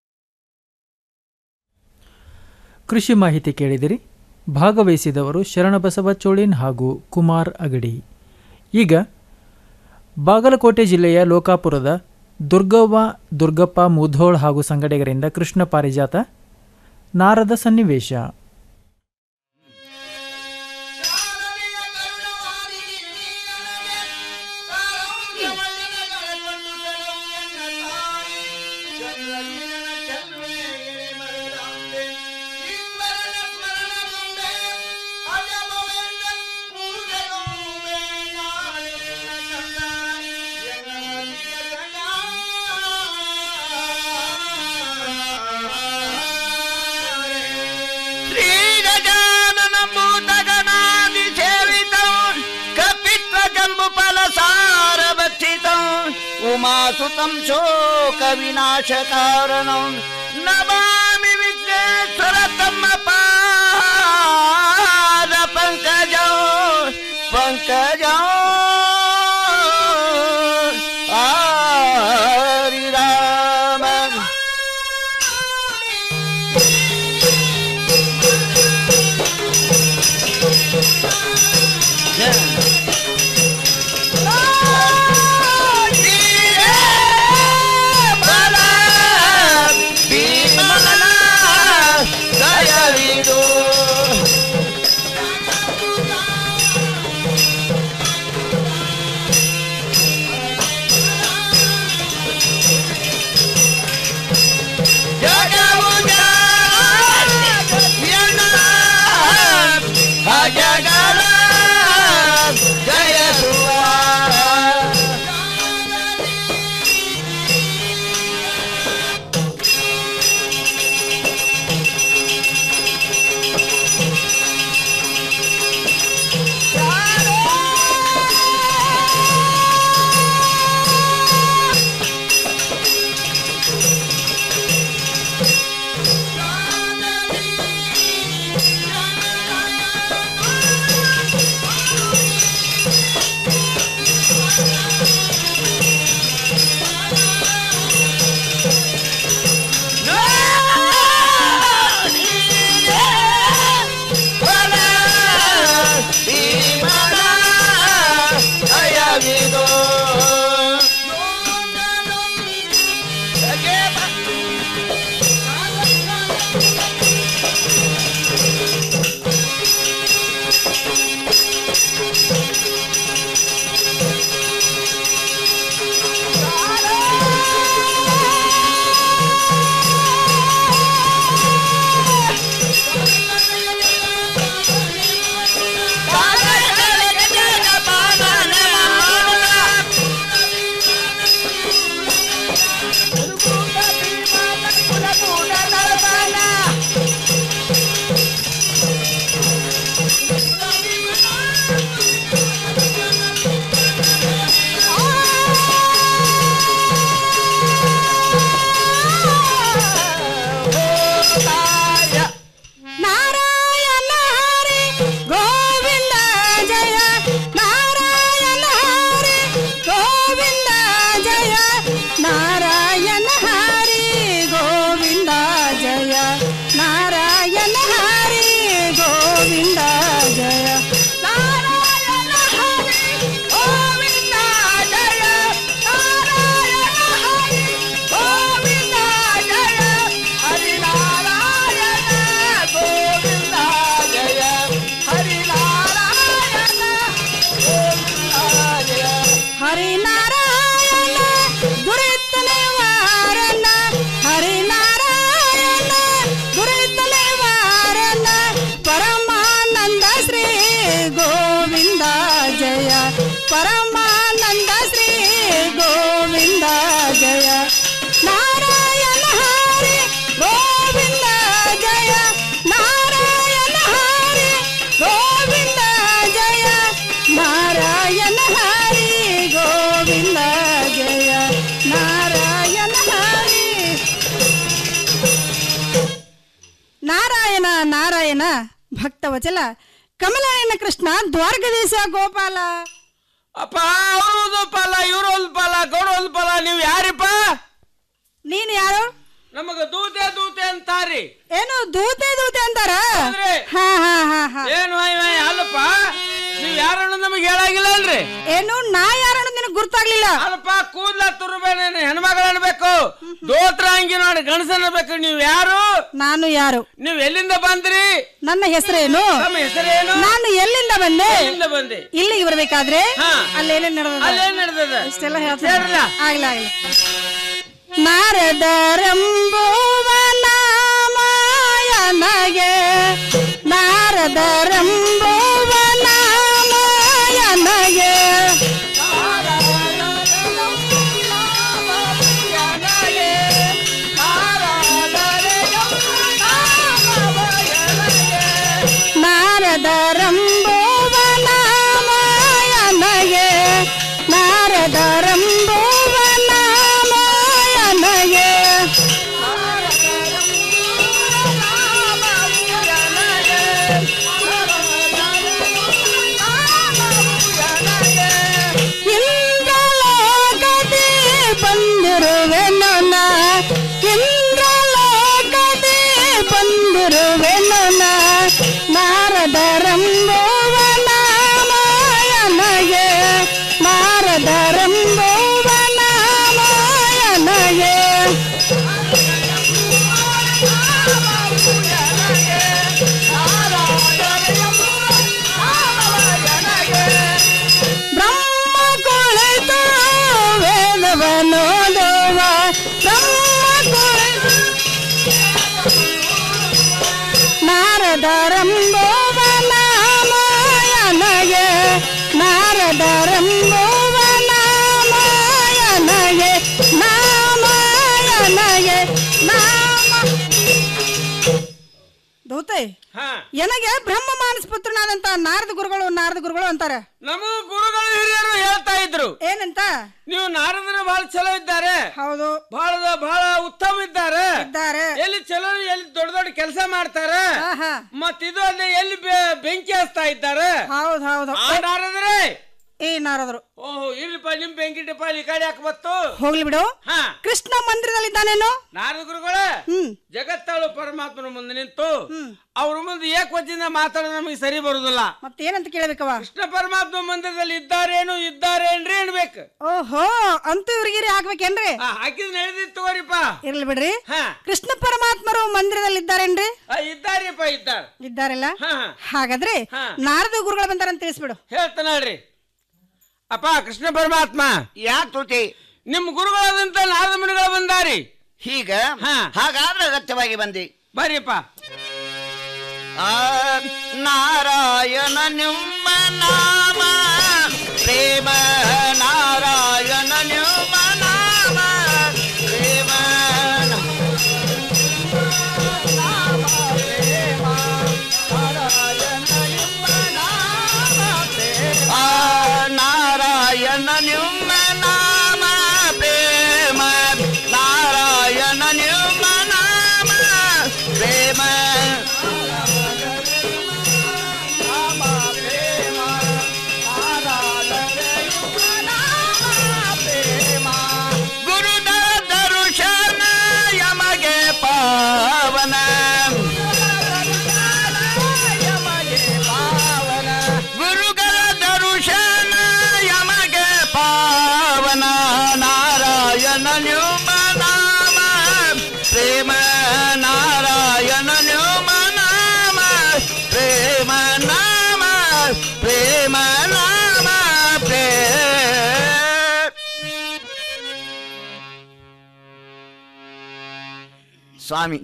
ಕೃಷಿ ಮಾಹಿತಿ ಕೇಳಿದಿರಿ ಭಾಗವಹಿಸಿದವರು ಶರಣಬಸವ ಚೋಳಿನ್ ಹಾಗೂ ಕುಮಾರ್ ಅಗಡಿ ಈಗ ಬಾಗಲಕೋಟೆ ಜಿಲ್ಲೆಯ ಲೋಕಾಪುರದ ದುರ್ಗವ್ವ ದುರ್ಗಪ್ಪ ಮುಧೋಳ್ ಹಾಗೂ ಸಂಗಡಿಗರಿಂದ ಕೃಷ್ಣ ಪಾರಿಜಾತ ನಾರದ ಸನ್ನಿವೇಶ ಉಮಾಸುತಂ ಶೋಕ ವಿನಾಶ ಕಾರಣಂ ನಮಾಮಿ ವಿಘ್ನೇಶ್ವರ ತಮ್ಮ ಪಾದ ಪಂಕಜ ಪಂಕಜ ಹರಿ ರಾಮ ದಯವಿದು ಜಗವು ಜಗಲ ಜಯಸುವ ನಾರಾಯಣ ಹರಿ ಗೋವಿಂದ ಜಯ ನಾರಾಯಣ ಹರಿ ಗೋವಿಂದ ಜಯ ನಾರಾಯಣ ಹರಿ ಗೋವಿಂದ ಜಯ ನಾರಾಯಣ ಹರಿ ಗೋವಿಂದ ಜಯ ನಾರಾಯಣ ಹರಿ ಗೋವಿಂದ ಜಯ ನಾರಾಯಣ ಹರಿ ಗೋವಿಂದ ಜಯ ಹರಿ ನಾರಾಯಣ ಗೋವಿಂದ ಜಯ ಹರಿ ನಾರಾಯಣ ಗೋವಿಂದ ಜಯ ಹರಿ ನಾರಾಯಣ ದುರಿತ ನಿವಾರಣ ಹರಿ ನಾರಾಯಣ ದುರಿತ ನಿವಾರಣ ಪರಮಾನಂದ ಶ್ರೀ ಗೋವಿಂದ ಜಯ ಪರಮಾನಂದ ಶ್ರೀ ಗೋವಿಂದ ಜಯ ನಾರಾಯಣ ಹರಿ ಗೋವಿಂದ ಜಯ ನಾರಾಯಣ ಹರಿ ಗೋವಿಂದ ಜಯ ನಾರಾಯಣ ಹರಿ ಗೋವಿಂದ ಜಯ ನಾರಾಯಣ ಹರಿ ನಾರಾಯಣ ನಾರಾಯಣ ಭಕ್ತವಚಲ ಕಮಲಾಯನ ಕೃಷ್ಣ ದ್ವಾರಕದೇಶ ಗೋಪಾಲ ಅಪ್ಪ ಅವ್ರದ್ದು ಪಾಲ ಇವ್ರ ಒಂದು ಪಾಲ ಗೌಡ ಒಂದು ಪಾಲ ನೀವು ಯಾರಿಪ್ಪ ನೀನ್ ಯಾರು ನಮಗ ದೂತೆ ದೂತೆ ಅಂತಾರಿ ಏನು ದೂತೆ ದೂತೆ ಅಂತಾರ ಹೌದ್ರಿ. ಹಾ ಹಾ ಹಾ ಹಾ ಏನು ವೈ ವೈ ಅಲ್ಲಪ್ಪ ನೀವ್ ಯಾರನ್ನು ನಮಗೆ ಹೇಳಾಗಿಲ್ಲ ಅಲ್ರಿ ಏನು ನಾ ಯಾರನ್ನು ನಿನಗೆ ಗುರ್ತಾಗ್ಲಿಲ್ಲ ಅಲ್ಲಪ್ಪ ಕೂದ್ಲ ತುರುಬೇನೆ ಹೆಣ್ಮಗಳು ಅನ್ಬೇಕು ದೋತ್ರ ಅಂಗಿ ನೋಡಿ ಗಣಸ ಅನ್ಬೇಕು ನೀವ್ ಯಾರು ನಾನು ಯಾರು ನೀವ್ ಎಲ್ಲಿಂದ ಬಂದ್ರಿ ನನ್ನ ಹೆಸರೇನು ನಮ್ಮ ಹೆಸರೇನು ನಾನು ಎಲ್ಲಿಂದ ಬಂದೆ ಎಲ್ಲಿಂದ ಬಂದೆ ಇಲ್ಲಿಗೆ ಬರ್ಬೇಕಾದ್ರೆ ಹಾ. ಅಲ್ಲೇನೇನ್ ನಡೆದ ಅಲ್ಲೇನ್ ನಡೆದದ ಇಷ್ಟೆಲ್ಲ ಹೇಳ್ರಲ್ಲ. ಹೇಳ್ತಾರಲ್ಲ ಆಗ್ಲ ಆಗ್ಲ ನಾರದರಂಬುವ ನಾಮಾಯನಗೆ ನಾರದರಂಬುವ ನಾಮಾಯನಗೆ ನಾರದರಂಬುವ ನಾಮಾಯನಗೆ ನಾರದರಂಬುವ ನೋದುವ ಬ್ರಹ್ಮ ನಾರದರಂಬೋವ ನಾಮಾಯನಗೆ ನಾರದರಂಬೋವ ನಾಮಾಯನಗೆ ನಾಮಾಯನಗೆ ನಾಮ ದೋತೆ ನನಗೆ ಬ್ರಹ್ಮ ಮಾನಸ ಪುತ್ರನಾದಂತ ನಾರದ ಗುರುಗಳು ನಾರದ ಗುರುಗಳು ಅಂತಾರೆ ನಮ್ಮ ಗುರುಗಳು ಹಿರಿಯರು ಹೇಳ್ತಾ ಇದ್ರು ಏನಂತ ನೀವು ನಾರದರು ಬಹಳ ಚಲೋ ಇದ್ದಾರೆ ಹೌದು ಬಹಳ ಬಹಳ ಉತ್ತಮ ಇದ್ದಾರೆ ಇದ್ದಾರೆ ಎಲ್ಲಿ ಚಲೋ ಎಲ್ಲಿ ದೊಡ್ಡ ದೊಡ್ಡ ಕೆಲಸ ಮಾಡ್ತಾರೆ ಮತ್ ಇದು ಅಲ್ಲದೆ ಎಲ್ಲಿ ಬೆ- ಬೆಂಕಿ ಹಚ್ತಾ ಇದ್ದಾರೆ ಹೌದು ಹೌದು ಆ ನಾರದ್ರೆ ಏ ನಾರದರು ಓಹೋ ಇರ್ಲಿಪ್ಪ ನಿಮ್ ಬೆಂಕಿ ಟಿಪ್ಪ ಈ ಕಡೆ ಯಾಕೆ ಬತ್ತು ಹೋಗ್ಲಿ ಬಿಡು ಹಾ ಕೃಷ್ಣ ಮಂದಿರದಲ್ಲಿದ್ದಾನೇನು ನಾರದ ಗುರುಗಳೇ ಜಗತ್ತಾಳು ಪರಮಾತ್ಮನ ಮುಂದೆ ನಿಂತು ಅವ್ರ ಮುಂದೆ ಏಕವಚನ ಮಾತಾಡೋದು ನಮಗೆ ಸರಿ ಬರುದಿಲ್ಲ ಮತ್ತೇನಂತ ಕೇಳಬೇಕವ ಕೃಷ್ಣ ಪರಮಾತ್ಮ ಮಂದಿರದಲ್ಲಿ ಇದ್ದಾರೇನು ಇದ್ದಾರೇನ್ರಿ ಅನ್ಬೇಕು ಓಹೋ ಅಂತೂ ಇವ್ರಿಗಿರಿ ಹಾಕ್ಬೇಕೇನ್ರಿ ಹಾಕಿದ್ ನಡೆದಿತ್ತು ತಗೋರಿಪ್ಪ ಇರ್ಲಿ ಬಿಡ್ರಿ ಹಾ. ಕೃಷ್ಣ ಪರಮಾತ್ಮರು ಮಂದಿರದಲ್ಲಿ ಇದ್ದಾರೇನ್ರಿ ಆ, ಇದ್ದಾರಿಪ್ಪ ಇದ್ದಾರ ಇದ್ದಾರಲ್ಲ ಹಾ. ಹಾಗಾದ್ರೆ ಹಾ. ನಾರದ ಗುರುಗಳು ಬಂದಾರಂತ ತಿಳಿಸ್ಬಿಡು ಹೇಳ್ತಾನೆ ಹೇಳ್ರಿ ಅಪ್ಪ ಕೃಷ್ಣ ಪರಮಾತ್ಮ ಯಾಕೆ ತುತಿ ನಿಮ್ ಗುರುಗಳಾದಂತ ನಾರದ ಮುನಿಗಳು ಬಂದಾರಿ ಹೀಗ ಹಾಗಾದ್ರೆ ಅಗತ್ಯವಾಗಿ ಬಂದಿ ಬರ್ರಿಪ್ಪ ಆ ನಾರಾಯಣ ನಿಮ್ಮ ನಾಮ ಪ್ರೇಮ ನಾರಾಯಣ ನಿಮ್ಮ ನಾಮ ಪ್ರೇಮ ಆ ನಾರಾಯಣ ನಿಮ್ಮ ನಾಮ ಪ್ರೇಮ ನಾರಾಯಣ ನಿಮ್ಮ ನಾಮ ಪ್ರೇಮ ಗುರುದ ದರುಶನ ಯಮಗೆ ಪಾವನ ಗುರುಗಳ ದರುಶನ ಯಮಗೆ ಪಾವನ ನಾರಾಯಣ ನ್ಯೂಮ ನಾಮ ಪ್ರೇಮ ನಾರಾಯಣ ನ್ಯೂಮ ನಾಮ ಪ್ರೇಮ ನಾಮ ಪ್ರೇಮ ನಾಮ ಪ್ರೇಮ ಸ್ವಾಮಿ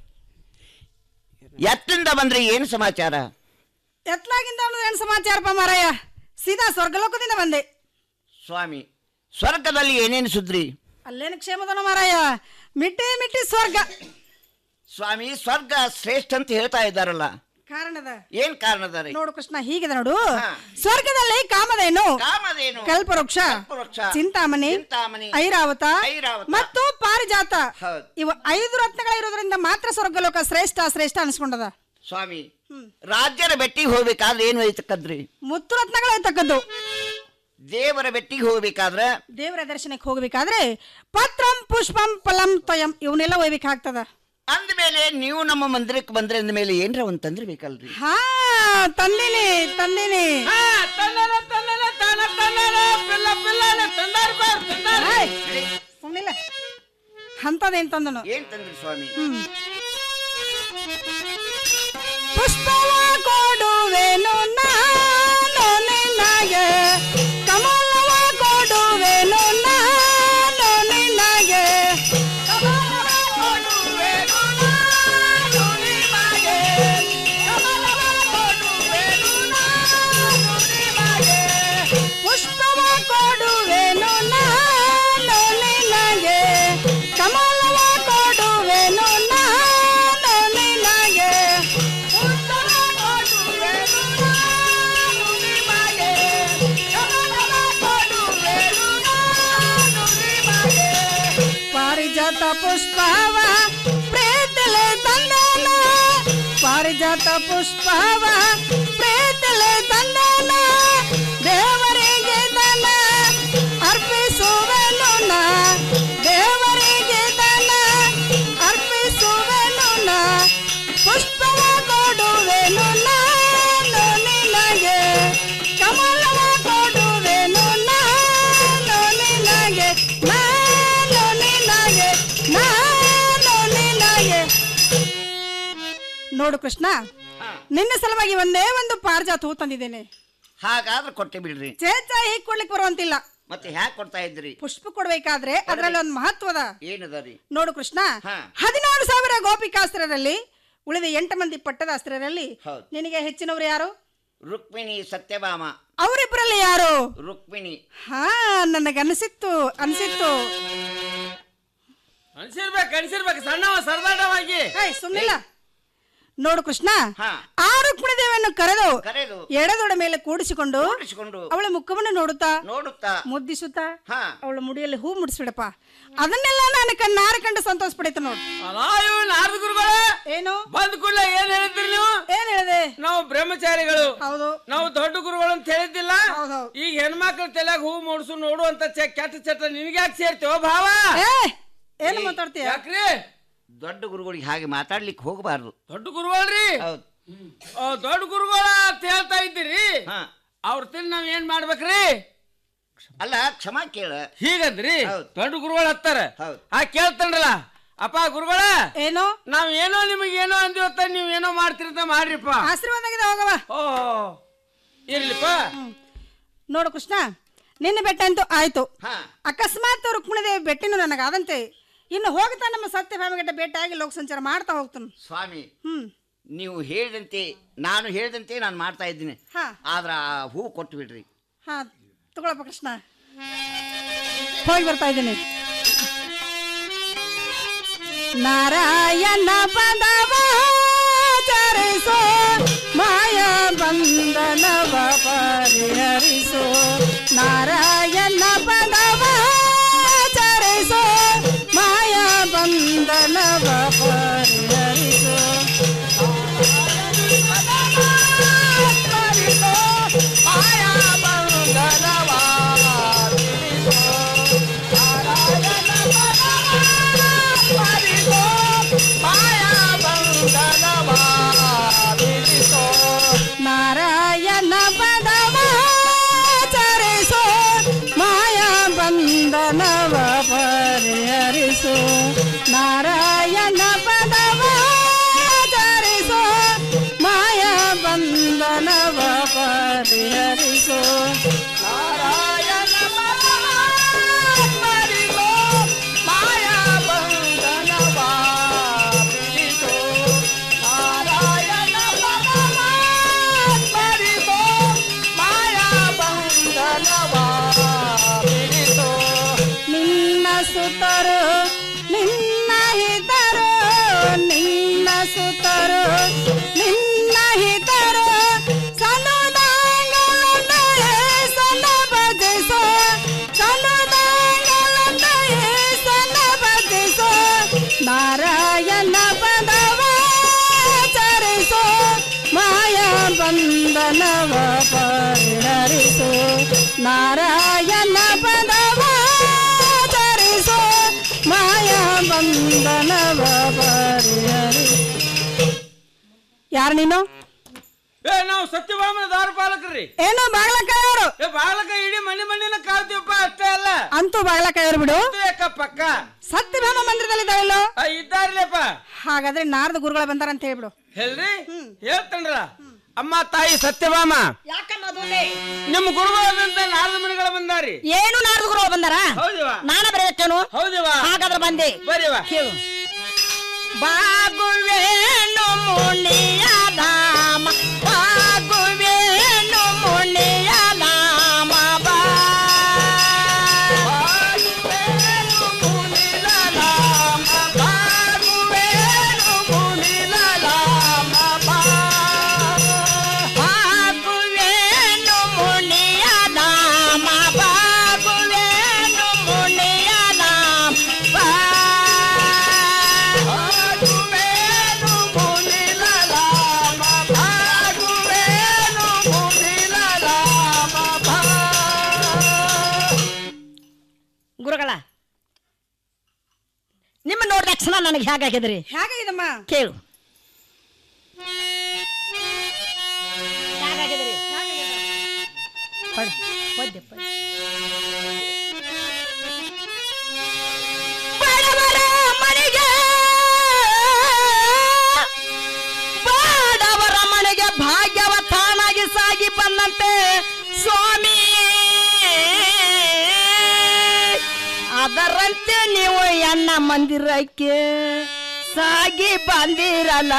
ಎತ್ತಿಂದ ಬಂದ್ರೆ ಏನು ಸಮಾಚಾರ ಎತ್ಲಾಗಿಂದ ಅನ್ನೋದು ಏನ್ ಸಮಾಚಾರಪ್ಪ ಮಾರಾಯ ಸೀದಾ ಸ್ವರ್ಗಲೋಕದಿಂದ ಬಂದೆ ಸ್ವಾಮಿ ಸ್ವರ್ಗದಲ್ಲಿ ಏನೇನು ಸುದ್ರಿ ಅಲ್ಲೇನು ಕ್ಷೇಮದನ ಮಾರಾಯ ಮಿಟ್ಟಿ ಮಿಟ್ಟಿ ಸ್ವರ್ಗ ಸ್ವಾಮಿ ಸ್ವರ್ಗ ಶ್ರೇಷ್ಠ ಅಂತ ಹೇಳ್ತಾ ಇದ್ದಾರಲ್ಲ ಕಾರಣದ ಏನ್ ಕಾರಣದ ರೀ ನೋಡು ಕೃಷ್ಣ ಹೀಗಿದೆ ನೋಡು ಸ್ವರ್ಗದಲ್ಲಿ ಕಾಮಧೇನು ಕಾಮಧೇನು ಕಲ್ಪವೃಕ್ಷ ಕಲ್ಪವೃಕ್ಷ, ಚಿಂತಾಮಣಿ ಚಿಂತಾಮಣಿ, ಐರಾವತ ಐರಾವತ, ಮತ್ತು ಪಾರಿಜಾತ ಹೌದು. ಇವು ಐದು ರತ್ನಗಳಿರೋದ್ರಿಂದ ಮಾತ್ರ ಸ್ವರ್ಗಲೋಕ ಶ್ರೇಷ್ಠ ಶ್ರೇಷ್ಠ ಅನ್ಸ್ಕೊಂಡದ ಸ್ವಾಮಿ ರಾಜ್ಯರ ಬೆಟ್ಟಿಗೆ ಹೋಗ್ಬೇಕಾದ್ರೆ ಏನು ಒಯ್ತಕ್ಕದ್ರಿ ಮುತ್ತು ರತ್ನಗಳು ಐತಕ್ಕದ್ದು ದೇವರ ಬೆಟ್ಟಿಗೆ ಹೋಗ್ಬೇಕಾದ್ರೆ ದೇವರ ದರ್ಶನಕ್ಕೆ ಹೋಗ್ಬೇಕಾದ್ರೆ ಪತ್ರಂ ಪುಷ್ಪಂ ಫಲಂ ತ್ವಯಂ ಇವನ್ನೆಲ್ಲ ಒಯ್ಬೇಕಾಗ್ತದ ಅಂದ್ಮೇಲೆ ನೀವು ನಮ್ಮ ಮಂದಿರಕ್ಕೆ ಬಂದ್ರೆ ಅಂದ್ಮೇಲೆ ಏನ್ರ ಒಂದ್ ತಂದ್ರೆ ಬೇಕಲ್ರಿ ಹಾ ತಂದಿನಿ ತಂದಿನಿ ಸುಮ್ಮನಿಲ್ಲ ಅಂತದೇನ್ ತಂದನು ಏನ್ ತಂದ್ರಿ ಸ್ವಾಮಿ ಪುಷ್ಪವ ಕೊಡುವೆನು ನಾನು ನಿನಗೆ ಕಮಲವ ಕೊಡುವೆನು ನಾನು ನಿನಗೆ ಕಮಲವ ಕೊಡುವೆನು ನಾನು ನಿನಗೆ ಕಮಲವ ಕೊಡುವೆನು ನಾನು ನಿನಗೆ ಪುಷ್ಪವ ಕೊಡುವೆನು ನಾನು ನಿನಗೆ ಕಮಲವ ಕೊಡುವೆನು ನಾನು ನಿನಗೆ ಉತ್ತರ ಕೊಡುವೆನು ನಾನು ನಿಮಗೆ ಕಮಲವ ಕೊಡುವೆನು ನಾನು ನಿಮಗೆ ಪಾರಿಜಾತ ಪುಷ್ಪವ ಪ್ರೇತಲೆ ತಂದನ ಪಾರಿಜಾತ ಪುಷ್ಪವ ಪ್ರೇತಲೆ ತಂದನ ದೇವರಿಗೆ ದನ ಅರ್ಪಿಸುವೆನು ನಾ ದೇವರಿಗೆ ದನ ಅರ್ಪಿಸುವೆನು ನಾ ಪುಷ್ಪವ ಕೊಡುವೆನು ನಾನು ನಿನಗೆ ಕಮಲವ ಕೊಡುವೆನು ನಾನು ನಿನಗೆ ನಾನು ನಿನಗೆ ನಾನು ನಿನಗೆ ನೋಡು ಕೃಷ್ಣ ನಿನ್ನ ಸಲುವಾಗಿ ಒಂದೇ ಒಂದು ಪಾರಿಜಾತ ಹೂ ತಂದಿದ್ದೇನೆ ಹಾಗಾದ್ರೆ ಕೊಟ್ಟೆ ಬಿಡ್ರಿ ಚೇಚ ಹೀಗ್ ಕೊಡ್ಲಿಕ್ಕೆ ಬರುವಂತಿಲ್ಲ ಮತ್ತೆ ಹ್ಯಾಕ್ ಕೊಡ್ತಾ ಇದ್ರಿ ಪುಷ್ಪ ಕೊಡ್ಬೇಕಾದ್ರೆ ಅದ್ರಲ್ಲಿ ಒಂದು ಮಹತ್ವದ ಏನದ ರೀ ನೋಡು ಕೃಷ್ಣ ಹಾ. ಹದಿನಾರು ಸಾವಿರ ಗೋಪಿಕಾಸ್ತ್ರರಲ್ಲಿ ಉಳಿದ ಎಂಟು ಮಂದಿ ಪಟ್ಟದ ಅಸ್ತ್ರರಲ್ಲಿ ಹೌದು. ನಿನಗೆ ಹೆಚ್ಚಿನವರು ಯಾರು ರುಕ್ಮಿಣಿ ಸತ್ಯಭಾಮ ಅವರಿಬ್ಬರಲ್ಲಿ ಯಾರು ರುಕ್ಮಿಣಿ ಹಾ ನನಗನ್ಸಿತ್ತು ಅನ್ಸಿತ್ತು ಅನ್ಸಿರ್ಬೇಕು ಅನ್ಸಿರ್ಬೇಕು ಸಣ್ಣವ ಸರ್ದಾಟವಾಗಿ ಏಯ್ ಸುಮ್ನಿಲ್ಲ ನೋಡು ಕೃಷ್ಣ ಹಾ. ಆ ರುಕ್ಮಿಣಿ ದೇವಿಯನ್ನು ಕರೆದು ಕರೆದು ಎಡದೊಡ ಮೇಲೆ ಕೂಡಿಸಿಕೊಂಡು ಕೂಡಿಸಿಕೊಂಡು ಅವಳ ಮುಖವನ್ನು ನೋಡುತ್ತಾ ನೋಡುತ್ತಾ ಮುದ್ದಿಸುತ್ತಾ ಹಾ ಅವಳ ಮುಡಿಯಲ್ಲಿ ಹೂ ಮುಡಿಸ್ಬಿಡಪ್ಪ ಅದನ್ನೆಲ್ಲ ನಾನು ಕಣ್ಣಾರ ಕಂಡು ಸಂತೋಷ ಪಡೀತು ನೋಡು ಅಲಾಯು ನಾರದ ಗುರುಗಳೇ ಏನು ಬಂದ ಕೂಡಲೇ ಏನ್ ಹೇಳಿದ್ರಿ ನೀವು ಏನ್ ಹೇಳಿದೆ ನಾವು ಬ್ರಹ್ಮಚಾರಿಗಳು ಹೌದು ನಾವು ದೊಡ್ಡ ಗುರುಗಳು ಅಂತ ಹೇಳಿದ್ದಿಲ್ಲ ಹೌದೌದು. ಈಗ ಹೆಣ್ಮಕ್ಳ ತಲೆಯಾಗ ಹೂ ಮೂಡ್ಸು ನೋಡುವಂತ ಚೆ- ಕೆಟ್ಟ ಚಟ ನಿನ್ಗ್ಯಾಕ್ ಸೇರ್ತೇವ ಭಾವ ಏ ಏನು ಮಾತಾಡ್ತೀಯ ಯಾಕ್ರಿ ದೊಡ್ಡ ಗುರುಗಳಿಗೆ ಹಾಗೆ ಮಾತಾಡ್ಲಿಕ್ಕೆ ಹೋಗಬಾರ್ದು ದೊಡ್ಡ ಗುರುಗಳ್ರಿ ಹೌದು ಆ, ದೊಡ್ಡ ಗುರುಗಳ ಅಂತ ಹೇಳ್ತಾ ಇದ್ದೀರಿ ಹಾ ಅವ್ರ ತಿನ್ ನಾವ್ ಏನ್ ಮಾಡ್ಬೇಕ್ರಿ ಅಲ್ಲ ಕ್ಷಮಾ ಕೇಳ ಹೀಗಂದ್ರಿ ಹೌದು. ದೊಡ್ಡ ಗುರುಗಳು ಹತ್ತಾರ ಹೌದು. ಆ ಕೇಳ್ತನ್ರಲ್ಲ ಅಪ್ಪ ಗುರುಗಳ ಏನು ನಾವ್ ಏನೋ ನಿಮಗೆ ಏನೋ ಅಂದಿವತ್ತ ನೀವ್ ಏನೋ ಮಾಡ್ತಿರ್ತ ಮಾಡ್ರಿಪ್ಪ ಆಶೀರ್ವಾದ ಆಗಿದೆ ಹೋಗವ ಓ ಇರ್ಲಿಪ್ಪ ನೋಡು ಕೃಷ್ಣ ನಿನ್ನ ಬೆಟ್ಟ ಅಂತೂ ಆಯ್ತು ಹಾ ಅಕಸ್ಮಾತ್ ರುಕ್ಮಿಣಿದೇವಿ ಬೆಟ್ಟಿನೂ ನನಗಾದಂತೆ ಇನ್ನು ಹೋಗ್ತಾ ನಮ್ಮ ಸತ್ಯಭಾಮಗಡ್ಡ ಭೇಟಿಯಾಗಿ ಲೋಕ ಸಂಚಾರ ಮಾಡ್ತಾ ಹೋಗ್ತಾನೆ ಸ್ವಾಮಿ ಹ್ಮ್ ನೀವು ಹೇಳಿದಂತೆ ನಾನು ಹೇಳಿದಂತೆ ನಾನು ಮಾಡ್ತಾ ಇದ್ದೀನಿ ಹಾ ಆದ್ರ ಆ ಹೂ ಕೊಟ್ಟು ಬಿಡ್ರಿ ಹಾ ತಗೊಳಪ್ಪ ಕೃಷ್ಣ ಹೋಗಿ ಬರ್ತಾ ಇದ್ದೀನಿ ನಾರಾಯಣ ಪದವ ಚರಿಸೋ ಮಾಯ ಬಂಧನವ ಪರಿಹರಿಸೋ ನಾರಾಯಣ ಪದವ ಚರಿಸೋ ಮಾಯ ಬಂಧನವ ಪರಿಹರಿಸೋ ಮಾಯಾ ಬಂಧನವ ನಾರಾಯಣ ಪದವ ಚರಿಸೋ ಮಾಯಾ ಬಂಧನವ ಪರಿಹರಿಸೋ ನಾರಾಯಣ ಪದವ ಚರಿಸೋ ಮಾಯಾ ಬಂಧನವ ಪರಿಹರಿಸೋ ನಾರಾಯಣ ಪದವ ಪರಿಹರಿಸೋ ಮಾಯಾ ಬಂಧನವ ಬಿಡಿಸೋ ನಾರಾಯಣ ಪದವ ಪರಿಹರಿಸೋ ಮಾಯಾ ಬಂಧನವ ಬಿಡಿಸೋ ನಿನ್ನ ಸುತರು ನಿನ್ನ ಹಿತರು ನಿನ್ನ ಸುತರು ನಿನ್ನ ಹಿತರು ಸನುದಾಂಗಲನ್ನ ಏಸನ ಭಜಿಸೋ ಸನುದಾಂಗಲನ್ನ ಏಸನ ಭಜಿಸೋ ನಾರಾಯಣ ಪದವ ಚರಿಸೋ ಮಾಯಾ ಬಂಧನವ ಪರಿಹರಿಸೋ ನಾರಾಯಣ ಪದವ ಚರಿಸೋ ಮಾಯಾ ಬಂಧನವ ಪರಿಹರಿಸೋ ಯಾರು ನೀನು ಏ ನಾವು ಸತ್ಯಭಾಮನ ದ್ವಾರಪಾಲಕರ್ರಿ ಏನು ಬಾಗ್ಲಕಾಯವರು ಏ ಬಾಲಕ ಇಡೀ ಮನೆ ಮನೆನ ಕಾಳ್ತೀವಪ್ಪ ಅಷ್ಟೇ ಅಲ್ಲ ಅಂತೂ ಬಾಗ್ಲಕಾಯವರು ಬಿಡು ಇದು ಯಾಕ ಪಕ್ಕ ಸತ್ಯಭಾಮ ಮಂದಿರದಲ್ಲಿ ಇದ್ದಾವಲ್ಲೋ ಆ, ಇದ್ದಾರ್ಲೇಪ್ಪ ಹಾಗಾದ್ರೆ ನಾರದ ಗುರುಗಳ ಬಂದಾರ ಅಂತ ಹೇಳ್ಬಿಡು ಹೇಳ್ರಿ ಹೇಳ್ತೇನ್ರಲ್ಲ ಅಮ್ಮ ತಾಯಿ ಸತ್ಯಭಾಮ ನಿಮ್ಮ ಗುರುಗಳಾದಂತ ನಾರದ ಮನೆಗಳ ಬಂದಾರಿ ಏನು ನಾರದ ಗುರುಗಳು ಬಂದಾರ ಹೌದಿವಾ ನಾನ ಬರಬೇಕೇನು ಹೌದಿವಾ ಹಾಗಾದ್ರೆ ಬಂದೆ ಬರೀವಾ ಕೇಳು ಬಾಗುವೇನು ಮುನಿಯ ಧಾಮ ಬಾಗುವೇನು ಮುನಿಯ ಧಾಮ ಬಾಗುವೇನು ಮುನಿಲ ಧಾಮ ಬಾಗುವೇನು ಮುನಿಲ ಧಾಮ ಬಾಗುವೇನು ಮುನಿಯ ಧಾಮ ಬಾಗುವೇನು ಮುನಿಯ ಧಾಮ ಬಾಗುವೇನು ಮುನಿಲ ಧಾಮ ಬಾಗುವೇನು ಮುನಿಲ ಧಾಮ ಗುರುಗಳ ನಿಮ್ಮ ನೋಡಿದ ತಕ್ಷಣ ನನಗೆ ಹೇಗಾಗಿದ್ರಿ ಹೇಗಾಗಿದಮ್ಮ ಕೇಳು ಹೇಗಾಗಿದ್ರಿ ಪಡ್ ಪದ್ಯ ಪದ್ಯ ಬಡವರ ಮನೆಗೆ ಬಡವರ ಮನೆಗೆ ಭಾಗ್ಯವ ತಾನಾಗಿ ಸಾಗಿ ಬಂದಂತೆ ಸ್ವಾಮಿ ಅದರಂತೆ ನೀವು ಎಣ್ಣ ಮಂದಿರಕ್ಕೆ ಸಾಗಿ ಬಂದಿರಲ್ಲ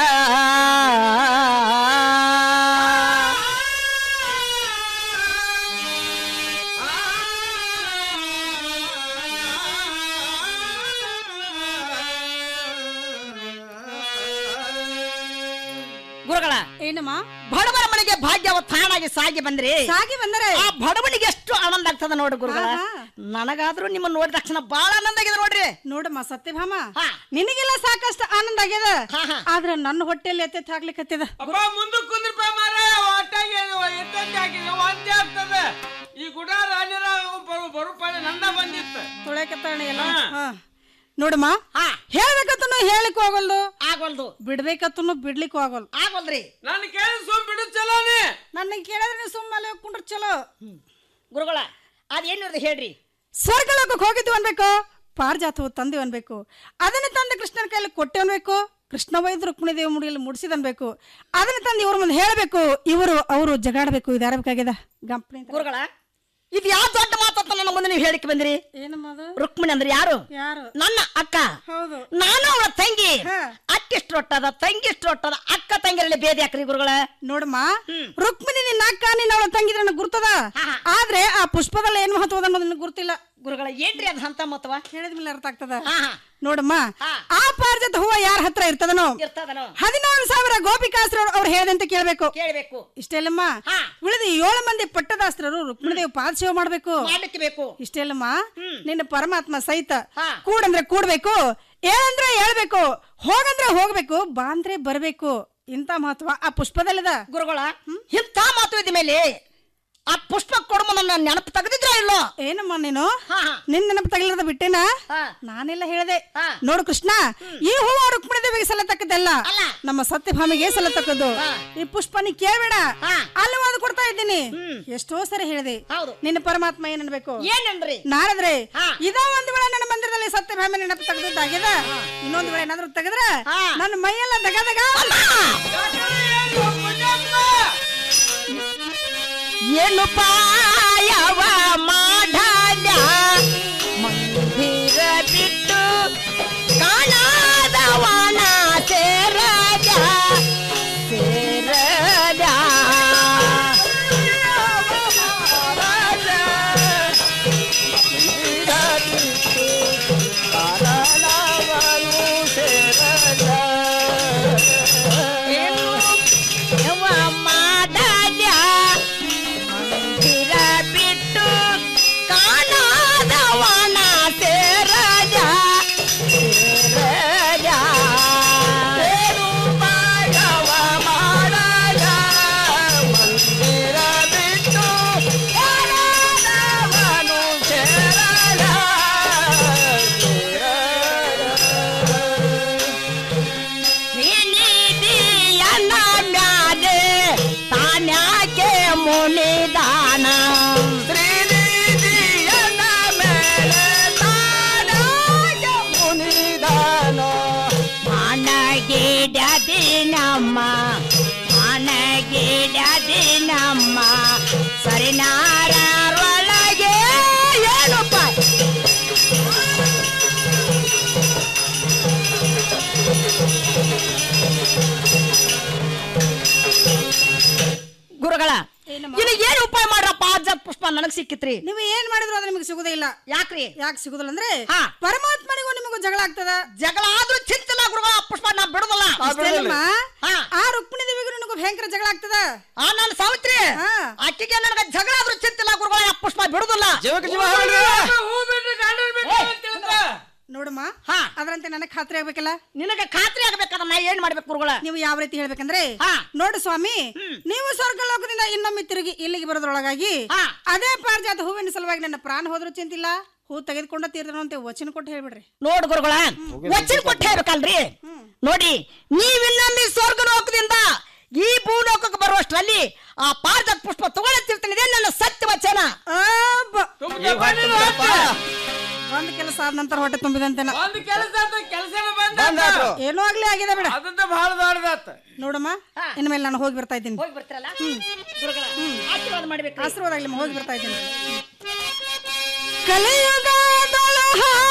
ಗುರುಗಳ ಏನಮ್ಮ ಬಡವರ ಮನೆಗೆ ಭಾಗ್ಯವ ತಾನಾಗಿ ಸಾಗಿ ಬಂದ್ರಿ ಸಾಗಿ ಬಂದರೆ ಆ ಬಡವನಿಗೆ ಎಷ್ಟು ಆನಂದ ಆಗ್ತದ ನೋಡಿ ಗುರುಗಳ ನನಗಾದ್ರೂ ನಿಮ್ಮ ನೋಡಿದ ತಕ್ಷಣ ಬಹಳ ಆನಂದ ಆಗಿದೆ ನೋಡ್ರಿ ನೋಡಮ್ಮ ಸತ್ಯಭಾಮ ನಿನಗೆಲ್ಲ ಸಾಕಷ್ಟು ಆನಂದ ಆಗ್ಯದ ಆದ್ರ ನನ್ನ ಹೊಟ್ಟೆಯಲ್ಲಿ ಎತ್ತೆತ್ ಹಾಕ್ಲಿಕ್ಕತ್ತಿದ ಅಪ್ಪ ಮುಂದಕ್ಕೆ ಕುಂದ್ರಪ್ಪ ಮಾರ ಒಟ್ಟಾಗಿ ಎತ್ತಂತೆ ಹಾಕಿದ್ರೆ ಒಂದೇ ಆಗ್ತದೆ ಈ ಗುಡ ರಾಜರ ಬರು ಪಾಳಿ ನಂದ ಬಂದಿತ್ತು ತೊಳೆಕತ್ತಾಣ ಎಲ್ಲ ಹಾ. ನೋಡಮ್ಮ ಹೇಳ್ಬೇಕತ್ತನು ಹೇಳಿಕ್ ಹೋಗಲ್ದು ಆಗಲ್ದು ಬಿಡ್ಬೇಕತ್ತನು ಬಿಡ್ಲಿಕ್ಕೂ ಆಗಲ್ ಆಗಲ್ರಿ ನನ್ನ ಕೇಳಿ ಸುಮ್ ಬಿಡು ಚಲೋನಿ ನನಗೆ ಕೇಳಿದ್ರೆ ನೀವು ಸುಮ್ಮನೆ ಕುಂಡ್ರ ಚಲೋ ಗುರುಗಳ ಅದೇನಿರೋದು ಹೇಳ್ರಿ ಸ್ವರ್ಗಲೋಕಕ್ಕೆ ಹೋಗಿದ್ದು ಅನ್ಬೇಕು ಪಾರ್ಜಾತವು ತಂದೆ ಅನ್ಬೇಕು ಅದನ್ನ ತಂದು ಕೃಷ್ಣನ ಕೈಯಲ್ಲಿ ಕೊಟ್ಟೆ ಅನ್ಬೇಕು ಕೃಷ್ಣ ವೈದ್ಯ ರುಕ್ಮಿಣಿದೇವಿ ಮುಡಿಯಲ್ಲಿ ಮುಡಿಸಿದನ್ಬೇಕು ಅದನ್ನ ತಂದು ಇವ್ರ ಮುಂದೆ ಹೇಳಬೇಕು ಇವರು ಅವರು ಜಗಾಡಬೇಕು ಇದು ಯಾರಬೇಕಾಗ್ಯದ ಗಂಪಣಿ ಗುರುಗಳ ಇದು ಯಾವ ದೊಡ್ಡ ಮಾತಂತ ನನ್ನ ಮುಂದೆ ನೀವು ಹೇಳಿಕೆ ಬಂದ್ರಿ ಏನಮ್ಮದು ರುಕ್ಮಿಣಿ ಅಂದ್ರೆ ಯಾರು ಯಾರು ನನ್ನ ಅಕ್ಕ ಹೌದು ನಾನು ಅವಳ ತಂಗಿ ಅಕ್ಕಿಷ್ಟು ರೊಟ್ಟದ ತಂಗಿಷ್ಟು ರೊಟ್ಟದ ಅಕ್ಕ ತಂಗಿರಲ್ಲಿ ಬೇದಿ ಹಾಕ್ರಿ ಗುರುಗಳ ನೋಡಮ್ಮ ರುಕ್ಮಿಣಿ ನಿನ್ನ ಅಕ್ಕ ನೀನ್ ಅವಳ ತಂಗಿದ್ರೆ ನನಗೆ ಗುರ್ತದ ಆದ್ರೆ ಆ ಪುಷ್ಪದಲ್ಲಿ ಏನ್ ಮಹತ್ವದ ಅನ್ನೋದು ನಿನಗೆ ಗುರ್ತಿಲ್ಲ ಗುರುಗಳ ಏನ್ರಿ ಅದ್ ಹಂತ ಮತ್ವ ಹೇಳಿದ ಮೇಲೆ ಅರ್ಥ ಆಗ್ತದ ನೋಡಮ್ಮ ಆ ಪಾರಿಜಾತ ಹೂವ ಯಾರ ಹತ್ರ ಇರ್ತದನೋ ಇರ್ತದನೋ ಹದಿನಾರು ಸಾವಿರ ಗೋಪಿಕಾಸ್ತ್ರರು ಅವ್ರು ಹೇಳ್ದಂತೆ ಕೇಳ್ಬೇಕು ಕೇಳ್ಬೇಕು ಇಷ್ಟೆಲ್ಲಮ್ಮ ಉಳಿದ ಏಳು ಮಂದಿ ಪಟ್ಟದಾಸ್ತ್ರರು ರುಕ್ಮಿಣಿದೇವಿ ಪಾದ ಸೇವೆ ಮಾಡ್ಬೇಕು ಮಾಡ್ಲಿಕ್ಕೆ ಬೇಕು ಇಷ್ಟೆಲ್ಲಮ್ಮ ನಿನ್ನ ಪರಮಾತ್ಮ ಸಹಿತ ಕೂಡಂದ್ರೆ ಕೂಡ್ಬೇಕು ಏನಂದ್ರೆ ಹೇಳ್ಬೇಕು ಹೋಗಂದ್ರೆ ಹೋಗ್ಬೇಕು ಬಾ ಅಂದ್ರೆ ಬರ್ಬೇಕು ಇಂತ ಮಹತ್ವ ಆ ಪುಷ್ಪದಲ್ಲಿದ ಗುರುಗಳ ಇಂಥ ಮಾತು ಇದ್ದ ಮೇಲೆ ಆ ಪುಷ್ಪ ಕೊಡುಮ ನನ್ನ ನೆನಪು ತೆಗೆದಿದ್ರ ಇಲ್ಲೋ ಏನಮ್ಮ ನೀನು ನಿನ್ ನೆನಪು ತಗಲಿರದ ಬಿಟ್ಟೇನ ನಾನೆಲ್ಲ ಹೇಳ್ದೆ ನೋಡು ಕೃಷ್ಣ ಈ ಹೂವು ರುಕ್ಮಿಣಿ ದೇವಿಗೆ ಸಲ್ಲತಕ್ಕದ್ದಲ್ಲ ನಮ್ಮ ಸತ್ಯಭಾಮಿಗೆ ಸಲ್ಲತಕ್ಕದ್ದು ಈ ಪುಷ್ಪ ನೀ ಕೇಳ್ಬೇಡ ಅಲ್ಲಿ ಒಂದು ಕೊಡ್ತಾ ಇದ್ದೀನಿ ಎಷ್ಟೋ ಸರಿ ಹೇಳಿದೆ ನಿನ್ನ ಪರಮಾತ್ಮ ಏನ್ ಅನ್ಬೇಕು ಏನಂದ್ರಿ ನಾರದ್ರೆ ಇದ ಒಂದ್ ವೇಳೆ ನನ್ನ ಮಂದಿರದಲ್ಲಿ ಸತ್ಯಭಾಮಿ ನೆನಪು ತೆಗೆದಿದ್ದಾಗ್ಯದ ಇನ್ನೊಂದ್ ವೇಳೆ ಏನಾದ್ರು ತೆಗೆದ್ರೆ ನನ್ನ ಮೈಯೆಲ್ಲ ದಗ ದಗ ಏನು ಪಾಯವ ಮಾಡಲ ಮಂದಿರ ಬಿಟ್ಟು ಕಾಣಾದವನ ಸೇರದ ಸೇರದ ಮಾಡಲ ಮಂದಿರ ಬಿಟ್ಟು ಕಾಣಾದವನ ಸೇರದ ಸೇರದ ಸೇರು ಭಾಗವ ಮಾಡಲ ಮಂದಿರ ಬಿಟ್ಟು ಕಾಣಾದವನು ಸೇರದ ನಿಧಿಯನ ಮ್ಯಾಲೆ ತಾನ್ಯಾಕೆ ಮುನಿದಾನ ಶ್ರೀನಿಧಿಯನ ಮೇಲೆ ತಾನಾಗೆ ಮುನಿದಾನ ಮನಗಿಡದಿ ನಮ್ಮ ಮನಗಿಡದಿ ನಮ್ಮ ಸರಿನಾರೊಳಗೆ ಏನು ಪಾಯ್ ಗುರುಗಳ ಇನ್ನು ಏನ್ ಉಪಾಯ ಮಾಡ್ರಪ್ಪ ಅಜ್ಜತ್ ಪುಷ್ಪ ನನಗ್ ಸಿಕ್ಕಿತ್ರಿ ನೀವು ಏನ್ ಮಾಡಿದ್ರು ಅದು ನಿಮಗೆ ಸಿಗುದೇ ಇಲ್ಲ ಯಾಕ್ರಿ ಯಾಕೆ ಸಿಗುದಿಲ್ಲ ಅಂದ್ರೆ ಪರಮಾತ್ಮನಿಗೂ ನಿಮಗೂ ಜಗಳ ಆಗ್ತದ ಜಗಳ ಆದ್ರೂ ಚಿಂತಿಲ್ಲ ಗುರುಗಳ ಆ ಪುಷ್ಪ ನಾ ಬಿಡುದಲ್ಲ ಇಷ್ಟೇನಮ್ಮ? ಆ ರುಕ್ಮಿಣಿ ದೇವಿಗೂ ನನಗೂ ಭಯಂಕರ ಜಗಳ ಆಗ್ತದ ಆ ನಾನು ಸಾವಿತ್ರಿ ಅಕ್ಕಿಗೆ ನನಗೆ ಜಗಳ ಆದ್ರೂ ಚಿಂತಿಲ್ಲ ಗುರುಗಳ ಆ ಪುಷ್ಪ ಬಿಡುದಿಲ್ಲ ಜೀವಕ್ಕೆ ಜೀವ ಹೇಳ್ರಿ. ಹೂ ಬಿಡ್ರಿ, ಗಂಡನ್ ಬಿಡ್ರಿ ಅಂತ ಹೇಳ್ತಾ. ನೋಡಮ್ಮ ಅದರಂತೆ ನನಗೆ ಖಾತ್ರಿ ಆಗ್ಬೇಕಲ್ಲ ನಿನಗೆ ಖಾತ್ರಿ ಆಗ್ಬೇಕಾದ್ರೆ ನಾ ಏನ್ ಮಾಡ್ಬೇಕು ಗುರುಗಳ ನೀವು ಯಾವ ರೀತಿ ಹೇಳ್ಬೇಕಂದ್ರೆ ನೋಡು ಸ್ವಾಮಿ ನೀವು ಸ್ವರ್ಗ ಲೋಕದಿಂದ ಇನ್ನೊಮ್ಮೆ ತಿರುಗಿ ಇಲ್ಲಿಗೆ ಬರೋದ್ರೊಳಗಾಗಿ ಅದೇ ಪಾರಿಜಾತ ಹೂವಿನ ಸಲುವಾಗಿ ನನ್ನ ಪ್ರಾಣ ಹೋದ್ರೂ ಚಿಂತಿಲ್ಲ ಹೂ ತೆಗೆದುಕೊಂಡ ತೀರ್ದನು ಅಂತ ವಚನ ಕೊಟ್ಟು ಹೇಳ್ಬಿಡ್ರಿ ನೋಡು ಗುರುಗಳ ವಚನ ಕೊಟ್ಟು ಹೇಳ್ಬೇಕಲ್ರಿ ನೋಡಿ ನೀವಿನ್ನೊಮ್ಮೆ ಸ್ವರ್ಗ ಲೋಕದಿಂದ ಈ ಭೂಲೋಕಕ್ಕೆ ಬರುವಷ್ಟರಲ್ಲಿ ಆ ಪಾರ್ಜತ್ ಪುಷ್ಪ ತಗೊಳ್ತಿರ್ತೀನಿ ಇದೇ ನನ್ನ ಸತ್ಯ ವಚನ ಒಂದ್ ಕೆಲಸ ಆದ ನಂತರ ಹೊಟ್ಟೆ ತುಂಬಿದಂತೆ ಒಂದ್ ಕೆಲಸ ಕೆಲಸನ ಬಂದ ಏನೋ ಆಗ್ಲಿ ಆಗಿದೆ ಬಿಡ ಅದಂತ ಬಹಳ ದೊಡ್ಡದಾತ ನೋಡಮ್ಮ ಇನ್ಮೇಲೆ ನಾನು ಹೋಗಿ ಬರ್ತಾ ಇದ್ದೀನಿ ಹೋಗಿ ಬರ್ತೀರಲ್ಲ ಗುರುಗಳ ಆಶೀರ್ವಾದ ಮಾಡ್ಬೇಕು ಆಶೀರ್ವಾದ ಆಗ್ಲಿ ಹೋಗಿ ಬರ್ತಾ ಇದ್ದೀನಿ ಕಲಿಯುಗದೊಳ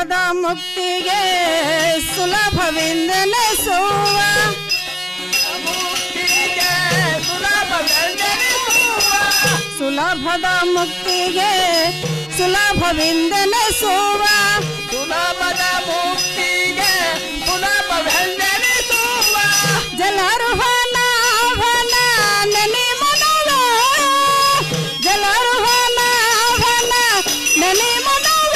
ಸುಲಭದ ಮುಕ್ತಿಗೆ ಸುಲಭವೆಂದೆನಿಸುವ ಸುಲಭದ ಮುಕ್ತಿಗೆ ಸುಲಭವೆಂದೆನಿಸುವ ಸುಲಭದ ಮುಕ್ತಿಗೆ ಸುಲಭವೆಂದೆನಿಸುವ ಜಲರುಹನಾಭನ ನೆನೆ ಮನವ ಜಲರುಹನಾಭನ ನೆನೆ ಮನವ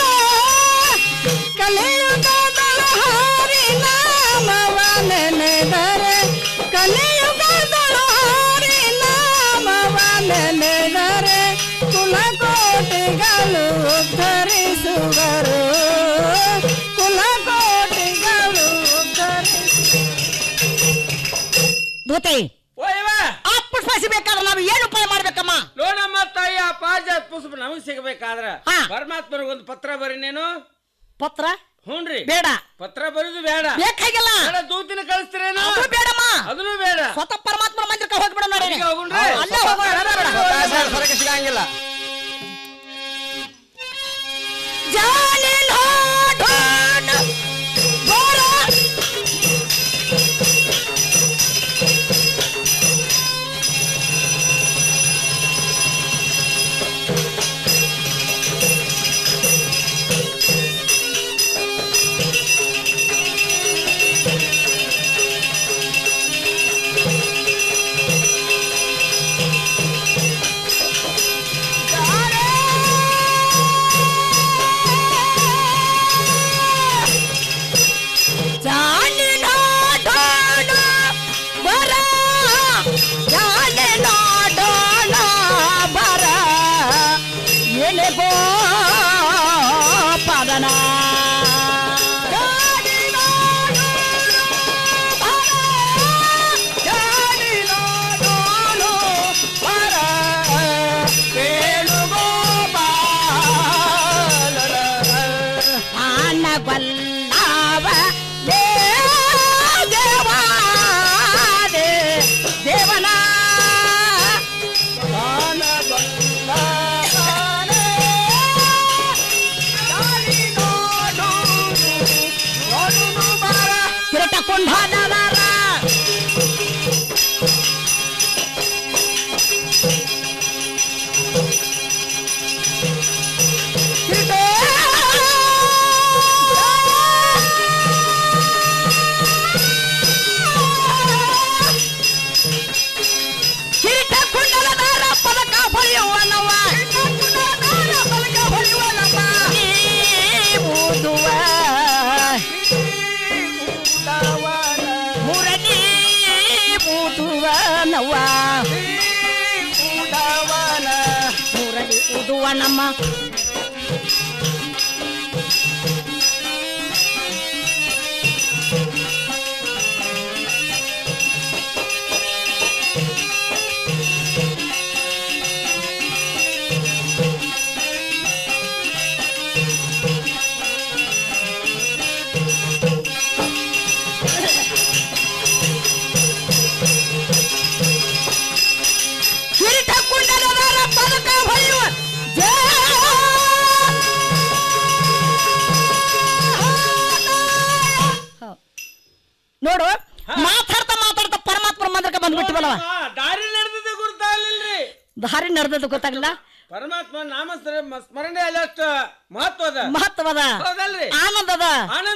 ಕಲಿಯುಗದ ಹಾರಿ ನಾಮವ ನೆನೆದರೆ ಕಲಿಯುಗದಳು ಹಾರಿ ನಾಮವ ನೆನೆದರೆ ಕುಲಕೋಟಿಗಳು ಉದ್ಧರಿಸುವರು ಕುಲಕೋಟಿಗಳು ಉದ್ಧರಿಸುವರು ದೂತೆ ಓಯವ್ವ ಆ ಪುಷ್ಪ ಸಿಗ್ಬೇಕಾದ್ರೆ ನಾವು ಏನು ಉಪಾಯ ಮಾಡ್ಬೇಕಮ್ಮ ನೋಡಮ್ಮ ತಾಯಿ ಆ ಪಾರಿಜಾತ ಪುಷ್ಪ ನಮಗ್ ಸಿಗಬೇಕಾದ್ರ ಹಾ. ಪರಮಾತ್ಮನಿಗೆ ಒಂದು ಪತ್ರ ಬರಿ ನೀನು ಪತ್ರ ಹ್ಞೂನ್ರಿ ಬೇಡ ಪತ್ರ ಬರೀದು ಬೇಡ ಬೇಕಾಗಿಲ್ಲ ಬೇಡ ದೂತಿನ ಕಳಿಸ್ತೀರೇನು ಅದು ಬೇಡಮ್ಮ ಅದನ್ನು ಬೇಡ ಸ್ವತಃ ಪರಮಾತ್ಮನ ಮಂದಿರಕ್ಕೆ ಹೋಗ್ಬಿಡ ನೋಡಿ ಅಲ್ಲಿಗೆ ಹೋಗುಣ್ರಿ? ಅಲ್ಲೇ ಹೋಗೋಣ ಬೇಡ, ಬೇಡ. ಸ್ವರ್ಗ ಸಿಗಂಗಿಲ್ಲ ಜಾಲಿನ ಢೋಣ ಘೋರ. ಜಾಲಿನ ಢೋಣ ಬರ ಜಾಲಿನ ಢೋಣ ಬರ ಎಲೆ ಗೋಪಾದನ ಜಾಲಿನ ಢೋಣ ಬರ, ಜಾಲಿನ ಢೋಣ ಬರ, ವೇಣುಗೋಪಾಲನ. ಆನಗೊಲ್ಲವ ದೇವಾದೆ ದೇವನ ಕಿರಟ ಕೊಂಡಾದವರ ಕಿರೀಟ ಕುಂಡಲದಾರ ಪದಕ ಹೊಳೆಯುವನವ ಊದುವ ಮುರಳಿ ಊದುವನವ ಮುರಳಿ ಊದುವ ನಮ್ಮ ಕಿರೀಟ ಕುಂಡಲದಾರ ಪದಕ ಹೊಳೆಯುವ ನೋಡು ಮಾತಾಡ್ತಾ ಮಾತಾಡ್ತಾ ಪರಮಾತ್ಮ ಮಂದಿರಕ್ಕೆ ಬಂದ್ಬಿಟ್ಟಿವಲ್ಲವ ಹಾ, ದಾರಿ ನಡೆದದ್ದು ಗುರ್ತಾಗ್ಲಿಲ್ರಿ ದಾರಿ ನಡೆದದ್ದು ಗೊತ್ತಾಗಲಿಲ್ಲ ಪರಮಾತ್ಮ ನಾಮ ಸ್ಮರಣೆ ಅಲ್ಲ ಅಷ್ಟು ಮಹತ್ವದ ಮಹತ್ವದ ಹೌದಲ್ರಿ ಆನಂದದ ಆನಂದ